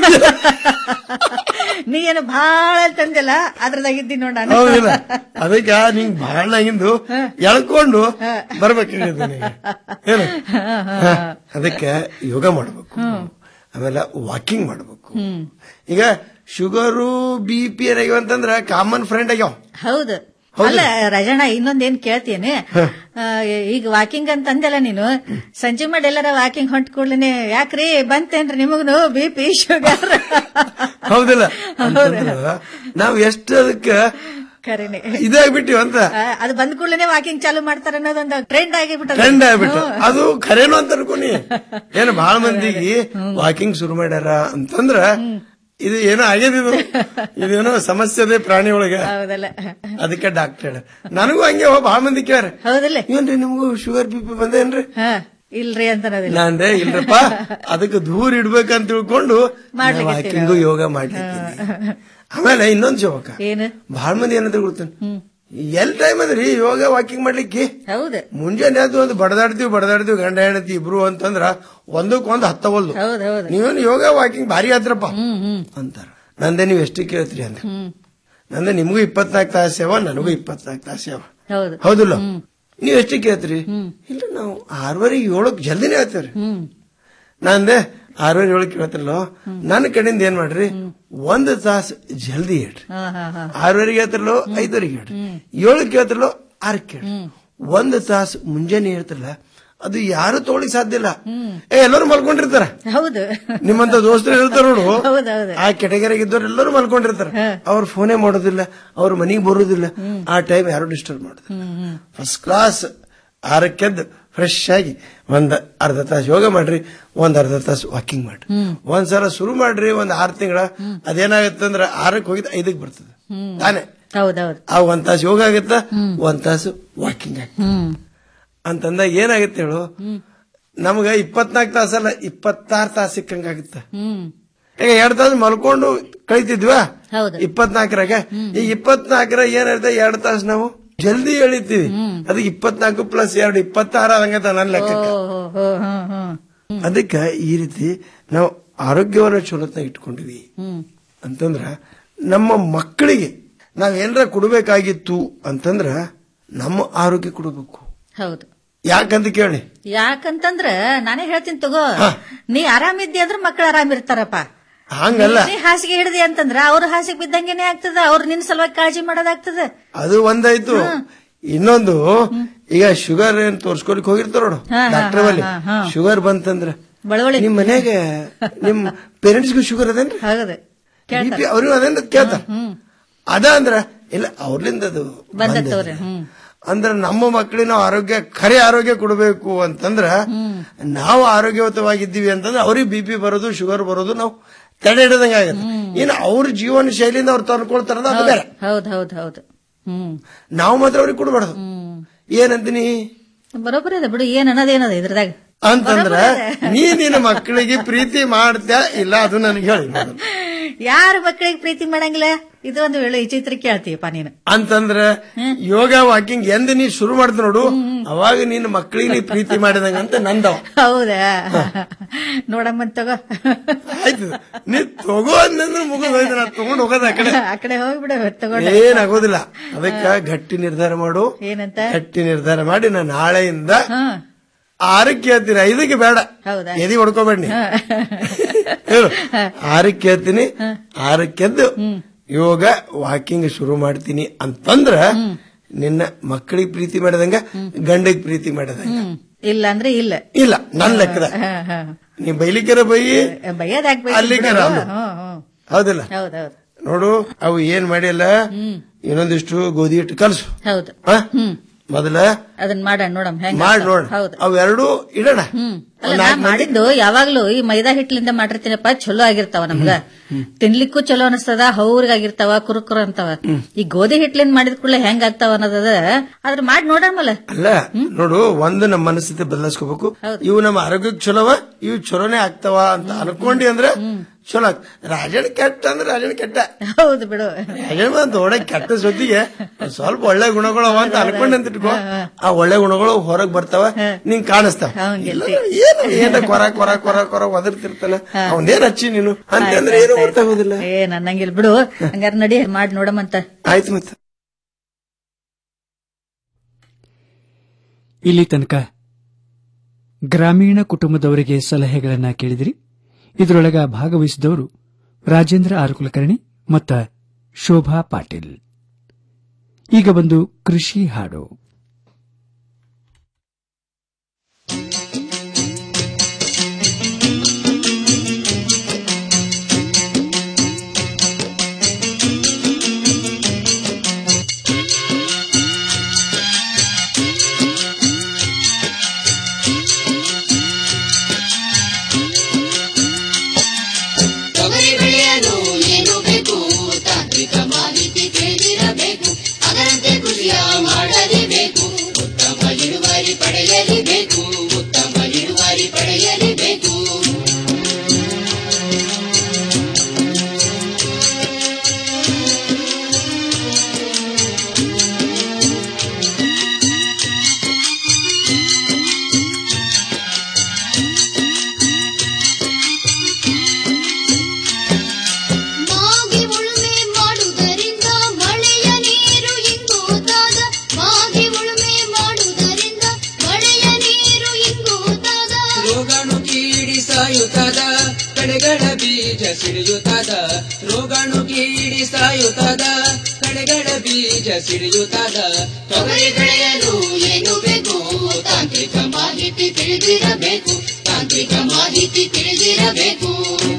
ನೀ ಏನು ಬಹಳ ಅಂತಂದಿಲ್ಲ ಅದ್ರದಾಗ ಇದ್ದಿ ನೋಡ ನಾನು. ಹೌದಿಲ್ಲ ಅದಕ್ಕೆ ನಿಂಗ್ ಬಹಳ ಹಿಂದು ಎಳ್ಕೊಂಡು ಬರ್ಬೇಕಾಗಿದೆ ನಿನಗೆ. ಏನು ಹ, ಅದಕ್ಕೆ ಯೋಗ ಮಾಡ್ಬೇಕು ಆಮೇಲೆ ವಾಕಿಂಗ್ ಮಾಡ್ಬೇಕು ಹ್ಮ್ ಈಗ ಶುಗರು ಬಿ ಪಿ ಏನಾಗ್ಯಾವ ಅಂತಂದ್ರ ಕಾಮನ್ ಫ್ರೆಂಡ್ ಆಗ್ಯಾವ ಹೌದು ಅಲ್ಲ ರಜಣ್ಣ ಇನ್ನೊಂದೇನ್ ಕೇಳ್ತೀನಿ ಆ, ಈಗ ವಾಕಿಂಗ್ ಅಂತ ಅಂದಲ್ಲ ನೀನು ಸಂಜೆ ಮಾಡಿ ಎಲ್ಲಾರ ವಾಕಿಂಗ್ ಹೊಂಟ್ ಕೂಡ್ಲೇನೆ ಯಾಕ್ರಿ ಬಂತೇನ್ರಿ ನಿಮಗ್ನು ಬಿ ಪಿ ಶುಗರ್ ಹೌದಿಲ್ಲ ಅಂತಂದ್ರ ನಾವ್ ಎಷ್ಟು ಅದಕ್ಕ ಖರೇನೆ ಇದಾಗ್ಬಿಟ್ಟಿವ ಅಂತ ಆ, ಅದು ಬಂದ್ ಕೂಡ್ಲೇನೆ ವಾಕಿಂಗ್ ಚಾಲು ಮಾಡ್ತಾರ ಅನ್ನೋದೊಂದು ಟ್ರೆಂಡ್ ಆಗಿಬಿಟ್ಟದ ಟ್ರೆಂಡ್ ಆಗ್ಬಿಟ್ಟು ಅದು ಖರೇನು ಅಂತ ಅನ್ಕೊನಿ ಏನು ಬಹಳ ಮಂದಿಗೆ ವಾಕಿಂಗ್ ಶುರು ಮಾಡ್ಯಾರ ಅಂತಂದ್ರ ಇದು ಏನೋ ಆಗ್ಯದ ಇದು ಇದೇನೋ ಸಮಸ್ಯೆ ಇದೆ ಪ್ರಾಣಿ ಒಳಗೆ ಹೌದಲ್ಲ ಅದಕ್ಕೆ ಡಾಕ್ಟರ್ ಹೇಳ ನನಗೂ ಹಂಗೆ ಹೋಗ್ ಬಹಳ ಮಂದಿ ಕೇಳ್ಯಾರ ಹೌದಲ್ಲ ಏನ್ರಿ ನಿಮ್ಗೂ ಶುಗರ್ ಬಿ ಪಿ ಬಂದೇನ್ರಿ ಹಾ ಇಲ್ರಿ ಅಂತ ಅನ್ನೋದಿಲ್ಲ ನಾನ್ರೆ ಇಲ್ರಪ್ಪ ಅದಕ್ಕೆ ದೂರ ಇಡ್ಬೇಕಂತ ತಿಳ್ಕೊಂಡು ಮಾಡ್ಲಿಕತ್ತೀವಿ ವಾಕಿಂಗು ಯೋಗ ಮಾಡ್ಲಿಕ್ಕೆ ಆಮೇಲೆ ಇನ್ನೊಂದ್ ಜೋಕ ಏನು ಬಹಳ ಮಂದಿ ಏನಂತ ಗೊತ್ತೇನೆ ಎಲ್ ಟೈಮ್ ಅದ್ರಿ ಯೋಗ ವಾಕಿಂಗ್ ಮಾಡ್ಲಿಕ್ಕೆ ಹೌದು ಮುಂಜಾನೆ ಎದ್ದು ಒಂದು ಬಡದಾಡ್ತೀವಿ ಬಡದಾಡ್ತೀವಿ ಗಂಡ ಹೆಂಡತಿ ಇಬ್ರು ಅಂತಂದ್ರ ಒಂದಕ್ಕೊಂದು ಹತ್ತವಲ್ದು ಹೌದು ಹೌದು ನೀವೇನು ಯೋಗ ವಾಕಿಂಗ್ ಭಾರಿ ಆತ್ರಪ್ಪ ಅಂತಾರ ನಂದೆ ನೀವು ಎಷ್ಟು ಕೇಳ್ತೀರಿ ಅಂತ ಹ್ಮ್ ನಂದೆ ನಿಮಗೂ ಇಪ್ಪತ್ನಾಲ್ಕು ತಾಸು ಸೇವ ನನಗೂ ಇಪ್ಪತ್ನಾಲ್ಕು ತಾಸು ಸೇವ ಹೌದು ಹೌದಿಲ್ಲ ನೀವ್ ಎಷ್ಟು ಕೇಳ್ತೀರಿ ಇಲ್ಲ ನಾವು ಆರೂವರೆಗೆ ಏಳಕ್ ಜಲ್ದಿನೇ ಹೇಳ್ತೇವ್ರಿ ಹ್ಮ್ ನಂದೆ ಆರೂವರೆ ಏಳಕ್ಕೆ ಹೇಳ್ತಿರಲ್ಲ ನನ್ನ ಕಡೆಯಿಂದ ಏನ್ ಮಾಡ್ರಿ ಒಂದು ತಾಸು ಜಲ್ದಿ ಹೇಳ್ರಿ ಹಾ ಹಾ ಹಾ ಆರೂವರೆಗೆ ಹೇಳ್ತಿರಲ್ಲೋ ಐದುವರೆಗೆ ಹೇಳ್ರಿ ಏಳಕ್ಕೆ ಹೇಳ್ತಿರಲ್ಲೋ ಆರಕ್ಕೆ ಹೇಳ್ರಿ ಒಂದು ತಾಸು ಮುಂಜಾನೆ ಹೇಳ್ತಿರಲ್ಲ ಅದು ಯಾರು ತಗೊಳಿಕ್ ಸಾಧ್ಯ ಇಲ್ಲ ಏ ಎಲ್ಲರೂ ಮಲ್ಕೊಂಡಿರ್ತಾರ ಹೌದು ನಿಮ್ಮಂತ ದೋಸ್ತರು ಇರ್ತಾರ ನೋಡು ಹೌದೌದು ಆ ಕೆಟಗರಿಗೆ ಇದ್ದವ್ರು ಎಲ್ಲರೂ ಮಲ್ಕೊಂಡಿರ್ತಾರ ಅವ್ರು ಫೋನೇ ಮಾಡೋದಿಲ್ಲ ಅವ್ರ ಮನೆಗೆ ಬರೋದಿಲ್ಲ ಆ ಟೈಮ್ ಯಾರು ಡಿಸ್ಟರ್ಬ್ ಮಾಡೋದಿಲ್ಲ ಫಸ್ಟ್ ಕ್ಲಾಸ್ ಆರಕ್ಕೆದ್ದು ಫ್ರೆಶ್ ಆಗಿ ಒಂದ್ ಅರ್ಧ ತಾಸು ಯೋಗ ಮಾಡ್ರಿ ಒಂದ್ ಅರ್ಧ ತಾಸು ವಾಕಿಂಗ್ ಮಾಡ್ರಿ ಒಂದ್ಸಲ ಶುರು ಮಾಡ್ರಿ ಒಂದ್ ಆರ್ ತಿಂಗಳ ಅದೇನಾಗತ್ತೆ ಅಂದ್ರೆ ಆರಕ್ಕೆ ಹೋಗಿದ್ ಐದಕ್ಕೆ ಬರ್ತದೆ ತಾನೇ ಹೌದೌದು ಆ ಒಂದ್ ತಾಸು ಯೋಗ ಆಗತ್ತ ಒಂದ್ ತಾಸು ವಾಕಿಂಗ್ ಆಗತ್ತ ಹ್ಮ್ ಅಂತಂದಾಗ ಏನಾಗುತ್ತೆ ಹೇಳು ನಮಗ ಇಪ್ಪತ್ನಾಲ್ಕು ತಾಸಲ್ಲ ಇಪ್ಪತ್ತಾರು ತಾಸು ಸಿಕ್ಕಂಗಾಗುತ್ತ ಹ್ಮ್ ಈಗ ಎರಡ್ ತಾಸು ಮಲ್ಕೊಂಡು ಕಳಿತಿದ್ವಾ ಹೌದು ಇಪ್ಪತ್ನಾಲ್ಕರಾಗ ಈ ಇಪ್ಪತ್ನಾಲ್ಕರ ಏನಿರುತ್ತೆ ಎರಡ್ ತಾಸು ನಾವು ಜಲ್ದಿ ಎಳಿತೀವಿ ಅದು ಇಪ್ಪತ್ನಾಲ್ಕು ಪ್ಲಸ್ ಎರಡು ಇಪ್ಪತ್ತಾರು ಆದಂಗತ್ತ ನನ್ನ ಲೆಕ್ಕಕ್ಕೆ ಓ, ಓ, ಓ, ಹ್ಮ್ ಹ್ಮ್ ಅದಕ್ಕೆ ಈ ರೀತಿ ನಾವು ಆರೋಗ್ಯವನ್ನ ಚಲೋತ್ನಾಗ ಇಟ್ಕೊಂಡಿವಿ ಹ್ಮ್ ಅಂತಂದ್ರ ನಮ್ಮ ಮಕ್ಕಳಿಗೆ ನಾವ್ ಏನಾರ ಕೊಡಬೇಕಾಗಿತ್ತು ಅಂತಂದ್ರ ನಮ್ಮ ಆರೋಗ್ಯ ಕೊಡಬೇಕು ಹೌದು ಯಾಕಂತ ಕೇಳಿ ಯಾಕಂತಂದ್ರ ನಾನೇ ಹೇಳ್ತೀನಿ ತಗೋ ನೀ ಆರಾಮಿದ್ದಿ ಅಂದ್ರ ಮಕ್ಳು ಆರಾಮಿರ್ತಾರಪ್ಪ ಹಂಗಲ್ಲ ನೀ ಹಾಸಿಗೆ ಹಿಡ್ದಿ ಅಂತಂದ್ರ ಅವ್ರ ಹಾಸಿಗೆ ಬಿದ್ದಂಗೆನೆ ಆಗ್ತದ ಅವ್ರ ನಿನ್ ಸಲುವಾಗಿ ಕಾಳಜಿ ಮಾಡೋದಾಗ್ತದ ಅದು ಒಂದಾಯ್ತು ಇನ್ನೊಂದು ಈಗ ಶುಗರ್ ಏನ್ ತೋರ್ಸ್ಕೊಲಿಕ್ ಹೋಗಿರ್ತಾರ ನೋಡು ಹಾ, ಹಾ, ಡಾಕ್ಟರ್ ಬಲ್ಲಿ ಹಾ, ಹಾ. ಶುಗರ್ ಬಂತಂದ್ರ ಬಳವಳಿ ನಿಮ್ ಮನ್ಯಾಗ ನಿಮ್ ಪೇರೆಂಟ್ಸ್ಗೂ ಶುಗರ್ ಅದೇನ್ರಿ ಹೌದು ಬಿ ಅವ್ರಿಗೂ ಅದೇನ್ ಕೇಳ್ತಾರ ಅದ ಅಂದ್ರ ಇಲ್ಲ ಅವ್ರಲಿಂದ ಅದು ಬಂದತ್ತವ್ರೆ ಹ್ಮ್ ಅಂದ್ರ ನಮ್ಮ ಮಕ್ಕಳಿಗೆ ನಾವು ಆರೋಗ್ಯ ಖರೆ ಆರೋಗ್ಯ ಕೊಡಬೇಕು ಅಂತಂದ್ರ ನಾವು ಆರೋಗ್ಯವಂತವಾಗಿದ್ದೀವಿ ಅಂತಂದ್ರೆ ಅವ್ರಿಗೆ ಬಿ ಪಿ ಬರೋದು ಶುಗರ್ ಬರೋದು ನಾವು ತಡೆ ಹಿಡದಂಗ ಆಗತ್ತೆ ಇನ್ನು ಅವ್ರ ಜೀವನ ಶೈಲಿಯಿಂದ ಅವ್ರು ತಂದ್ಕೊಳ್ತಾರ ಅದು ಬೇರೆ ಹೌದ್ ಹೌದ್ ಹೌದು ಹ್ಮ್ ನಾವು ಮಾತ್ರ ಅವ್ರಿಗೆ ಕೊಡಬಾರ್ದು ಏನಂತೀನಿ ಬರೋಬ್ಬರಿ ಅದ ಬಿಡು ಏನ್ ಅನ್ನೋದೇನದ ಇದ್ರದಾಗ ಅಂತಂದ್ರ ನೀ ನಿನ್ನ ಮಕ್ಕಳಿಗೆ ಪ್ರೀತಿ ಮಾಡ್ತ್ಯಾ ಇಲ್ಲ ಅದು ನನಗೆ ಹೇಳಿ ಮೊದಲು. ಯಾರ ಮಕ್ಕಳಿಗೆ ಪ್ರೀತಿ ಮಾಡಂಗಿಲ್ಲ ಇದು ಒಂದು ವೇಳೆ ವಿಚಿತ್ರ ಕೇಳ್ತೀಯಪ್ಪ ನೀನು ಅಂತಂದ್ರ ಯೋಗ ವಾಕಿಂಗ್ ಎಂದ ನೀ ಶುರು ಮಾಡ್ತ ನೋಡು ಅವಾಗ ನಿನ್ನ ಮಕ್ಕಳಿಗೆ ನೀ ಪ್ರೀತಿ ಮಾಡಿದಂಗ ಅಂತ ನಂದವ ಹೌದಾ ನೋಡಮ್ಮನ್ ತಗೋ ಆಯ್ತು ನೀ ತಗೋ ಅಂತಂದ್ರೆ ಮುಗಿದ್ ಹೋಯ್ತು ನಾ ತಗೊಂಡ್ ಹೋಗೋದ ಆ ಕಡೆ ಆ ಕಡೆ ಹೋಗ್ಬಿಡ ತಗೊಂಡ ಏನಾಗೋದಿಲ್ಲ ಅದಕ್ಕ ಗಟ್ಟಿ ನಿರ್ಧಾರ ಮಾಡು ಏನಂತ ಗಟ್ಟಿ ನಿರ್ಧಾರ ಮಾಡಿ ನಾ ನಾಳೆಯಿಂದ ಹಾ ಆರಕ್ಕೆ ಹೇಳ್ತೀನಿ ಐದಕ್ಕೆ ಬೇಡ ಹೌದಾ ಎದಿ ಹೊಡ್ಕೋಬೇಡಿ ನೀ. ಹೇಳು ಆರಕ್ಕೆ ಹೇಳ್ತೀನಿ ಆರಕ್ಕೆದ್ದು ಯೋಗ ವಾಕಿಂಗ್ ಶುರು ಮಾಡ್ತೀನಿ ಅಂತಂದ್ರ ನಿನ್ನ ಮಕ್ಕಳಿಗೆ ಪ್ರೀತಿ ಮಾಡಿದಂಗ ಗಂಡಿಗೆ ಪ್ರೀತಿ ಮಾಡಿದಂಗ ಹ್ಮ್ ಇಲ್ಲ ಅಂದ್ರೆ ಇಲ್ಲ ಇಲ್ಲ ನನ್ ಲೆಕ್ಕದ ಹಾ, ಹಾ. ನೀ ಬೈಲಿಕ್ಕೆರ ಬೈ ಬೈಯೋದಾಗ್ ಬೈದ್ರು ಅಲ್ಲಿಗೆ ಬಿಡು. ರಾಮು. ಹ್ಮ್, ಹ್ಮ್. ಹೌದಿಲ್ಲ ಹೌದೌದು ನೋಡು ಅವು ಏನ್ ಮಾಡಿಲ್ಲ ಇನ್ನೊಂದಿಷ್ಟು ಗೋಧಿ ಹಿಟ್ಟು ಕಲ್ಸು ಹೌದು ಆ? ಮೊದಲ ಅದನ್ನ ಮಾಡೋಣ ನೋಡಮ್ ಹೆಂಗ ಮಾಡಿ ನೋಡ ಹೌದು ಅವೆರಡು ಇಡೋಣ ಅಲ್ಲ ನಾ ಮಾಡಿದ್ದು ಯಾವಾಗ್ಲೂ ಈ ಮೈದಾ ಹಿಟ್ಲಿಂದ ಮಾಡಿರ್ತೀನಪ್ಪ ಚಲೋ ಆಗಿರ್ತಾವ ನಮ್ಗ ತಿನ್ಲಿಕ್ಕೂ ಚಲೋ ಅನಿಸ್ತದ ಹೌರ್ಗಾಗಿರ್ತಾವ ಕುರುಕುರು ಅಂತವ ಈ ಗೋಧಿ ಹಿಟ್ಲಿಂದ ಮಾಡಿದ ಕೂಡಲೇ ಹೆಂಗ್ ಆಗ್ತಾವ ಅನ್ನೋದದ ಅದ್ರ ಮಾಡಿ ನೋಡಮಲ್ಲ ಅಲ್ಲ ನೋಡು ಒಂದು ನಮ್ಮ ಮನಸ್ಥಿತಿ ಬದಲಾಯಿಸ್ಕೋಬೇಕು ಇವು ನಮ್ಮ ಆರೋಗ್ಯಕ್ಕೆ ಚಲೋವ ಇವು ಚಲೋನೇ ಆಗ್ತಾವ ಅಂತ ಅನ್ಕೊಂಡಿ ಅಂದ್ರೆ ಚಲೋ ಆಗ್- ರಾಜನ ಕೆಟ್ಟ ಅಂದ್ರೆ ರಾಜನ ಕೆಟ್ಟ ಹೌದು ಬಿಡು ರಾಜನ ಬಂದು ಒಳ್ಳೆ ಕೆಟ್ಟ ಜೊತೆಗೆ ಒಂದ್ ಸ್ವಲ್ಪ ಒಳ್ಳೆ ಗುಣಗಳು ಅವ ಅಂತ ಅನ್ಕೊಂಡೆ ಅಂತ ಇಟ್ಕೋ ಆ ಒಳ್ಳೆ ಗುಣಗಳು ಹೊರಗ್ ಬರ್ತಾವ ನಿಂಗ್ ಕಾಣಿಸ್ತಾವ ಇಲ್ಲಾಂದ್ರೆ ಏನು ಏನ ಕೊರ ಕೊರ ಕೊರ ಕೊರ ಒದರ್ತಿರ್ತಾನ ಅವನೇನ್ ಹಚ್ಚಿ ನೀನು ಅಂತಂದ್ರೆ ಏನು ಗೊತ್ತಾಗೋದಿಲ್ಲ ಏ ನನ್ನಂಗಿಲ್ ಬಿಡು ಹಂಗಾರ ನಡಿ ಮಾಡಿ ನೋಡಮಂತ ಆಯ್ತು ಮತ್ತೆ ಇಲ್ಲಿ ತನಕ ಗ್ರಾಮೀಣ ಕುಟುಂಬದವರಿಗೆ ಸಲಹೆಗಳನ್ನ ಕೇಳಿದಿರಿ ಇದರೊಳಗ ಭಾಗವಹಿಸಿದವರು ರಾಜೇಂದ್ರ ಆರ್ ಕುಲಕರ್ಣಿ ಮತ್ತ ಶೋಭಾ ಪಾಟೀಲ್ ಈಗ ಬಂದು ಕೃಷಿ ಹಾಡು ತೊಗರಿ ಬೆಳೆಯಲು ಏನು ಬೇಕು ತಾಂತ್ರಿಕ ಮಾಹಿತಿ ತಿಳಿದಿರಬೇಕು ಅದರಂತೆ ಕೃಷಿಯ ಮಾಡಲೇಬೇಕು ಉತ್ತಮ ಇಳುವರಿ ಪಡೆಯಲೇಬೇಕು ಉತ್ತಮ ಇಳುವರಿ ಪಡೆಯಲೇಬೇಕು ಮಾಗಿ ಉಳುಮೆ ಮಾಡುವುದರಿಂದ ಮಳೆಯ ನೀರು ಇಂಗುತ್ತಾದ ಮಾಗಿ ಉಳುಮೆ ಮಾಡುವುದರಿಂದ ಮಳೆಯ ನೀರು ಇಂಗುತ್ತಾದ ರೋಗಾಣು ಕೀಡಿ ಸಾಯುತ್ತದ ಕಡೆಗಳ ಬೀಜ ಸಿಡಿಯುತ್ತದ ರೋಗಾಣು ಕೀಡಿ ಸಾಯುತ್ತದ ಕಡೆಗಳ ಬೀಜ ಸಿಡಿಯುತ್ತದ ತೊಗರಿ ಬೆಳೆಯಲು ಏನು ಬೇಕು ತಾಂತ್ರಿಕ ಮಾಹಿತಿ ತಿಳಿದಿರಬೇಕು ತಾಂತ್ರಿಕ ಮಾಹಿತಿ ತಿಳಿದಿರಬೇಕು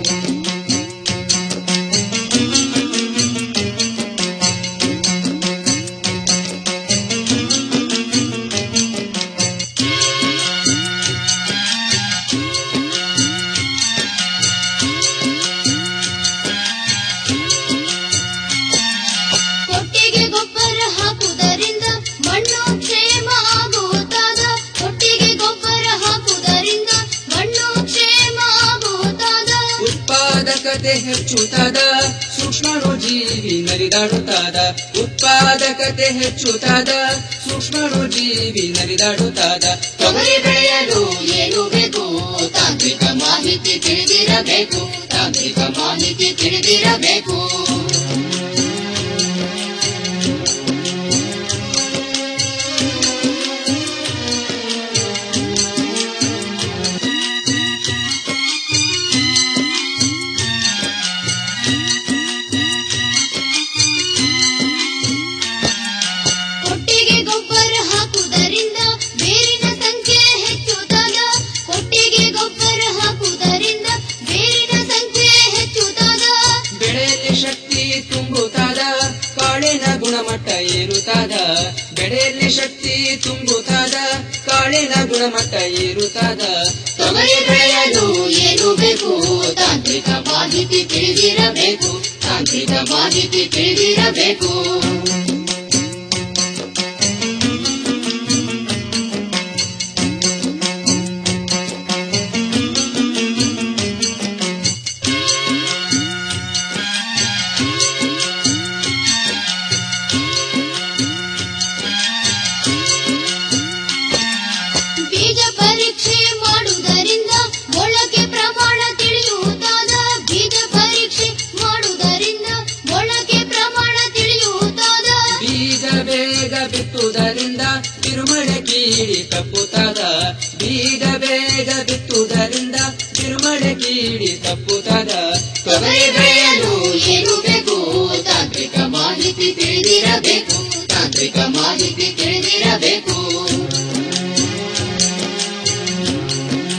ಕೊಟ್ಟಿಗೆ ಗೊಬ್ಬರ ಹಾಕುವುದರಿಂದ ಮಣ್ಣು ಕ್ಷೇಮ ಆಗುತ್ತಾದ ಕೊಟ್ಟಿಗೆ ಗೊಬ್ಬರ ಹಾಕುವುದರಿಂದ ಮಣ್ಣು ಕ್ಷೇಮ ಆಗುತ್ತಾದ ಉತ್ಪಾದಕತೆ ಹೆಚ್ಚುತ್ತದ ಸೂಕ್ಷ್ಮಾಣು ಜೀವಿ ನರಿದಾಡುತ್ತಾದ ಉತ್ಪಾದಕತೆ ಹೆಚ್ಚುತ್ತದ ಸೂಕ್ಷ್ಮಾಣು ಜೀವಿ ನರಿದಾಡುತ್ತಾದ ತೊಗರಿ ಬೆಳೆಯಲು ಏನು ಬೇಕು ತಾಂತ್ರಿಕ ಮಾಹಿತಿ ತಿಳಿದಿರಬೇಕು ತಾಂತ್ರಿಕ ಮಾಹಿತಿ ತಿಳಿದಿರಬೇಕು ಕೊಟ್ಟಿಗೆ ಗೊಬ್ಬರ ಹಾಕುವುದರಿಂದ ಬೇರಿನ ಸಂಖ್ಯೆ ಹೆಚ್ಚುತ್ತದ ಕೊಟ್ಟಿಗೆ ಗೊಬ್ಬರ ಹಾಕುವುದರಿಂದ ಬೇರಿನ ಸಂಖ್ಯೆ ಹೆಚ್ಚುತ್ತದ ಬೆಳೆಯಲ್ಲಿ ಶಕ್ತಿ ತುಂಬುತ್ತಾದ ಕಾಳಿನ ಗುಣಮಟ್ಟ ಏರುತ್ತಾದ ಬೆಳೆಯಲ್ಲಿ ಶಕ್ತಿ ತುಂಬುತ್ತಾದ ಕಾಳಿನ ಗುಣಮಟ್ಟ ಏರುತ್ತಾದ ತೊಗರಿ ಬೆಳೆಯಲು ಏನು ಬೇಕು ತಾಂತ್ರಿಕ ಮಾಹಿತಿ ತಿಳಿದಿರಬೇಕು ತಾಂತ್ರಿಕ ಮಾಹಿತಿ ತಿಳಿದಿರಬೇಕು ಬೀಜ ಪರೀಕ್ಷೆ ಮಾಡುವುದರಿಂದ ಮೊಳಕೆ ಪ್ರಮಾಣ ತಿಳಿಯುತ್ತಾದ ಬೀಜ ಪರೀಕ್ಷೆ ಮಾಡುವುದರಿಂದ ಮೊಳಕೆ ಪ್ರಮಾಣ ತಿಳಿಯುತ್ತಾದ ಬೀಜ ಬೇಗ ಬಿತ್ತುವುದರಿಂದ ತಿರುಮಳೆ ಕೀಡಿ ತಪ್ಪುತ್ತಾದ ಬೀಜ ಬೇಗ ಬಿತ್ತುವುದರಿಂದ ತಿರುಮಳೆ ಕೀಡಿ ತಪ್ಪುತ್ತಾದ ತೊಗರಿ ಬೆಳೆಯಲು ಏನು ಬೇಕು ತಾಂತ್ರಿಕ ಮಾಹಿತಿ ತಿಳಿದಿರಬೇಕು ತಾಂತ್ರಿಕ ಮಾಹಿತಿ ತಿಳಿದಿರಬೇಕು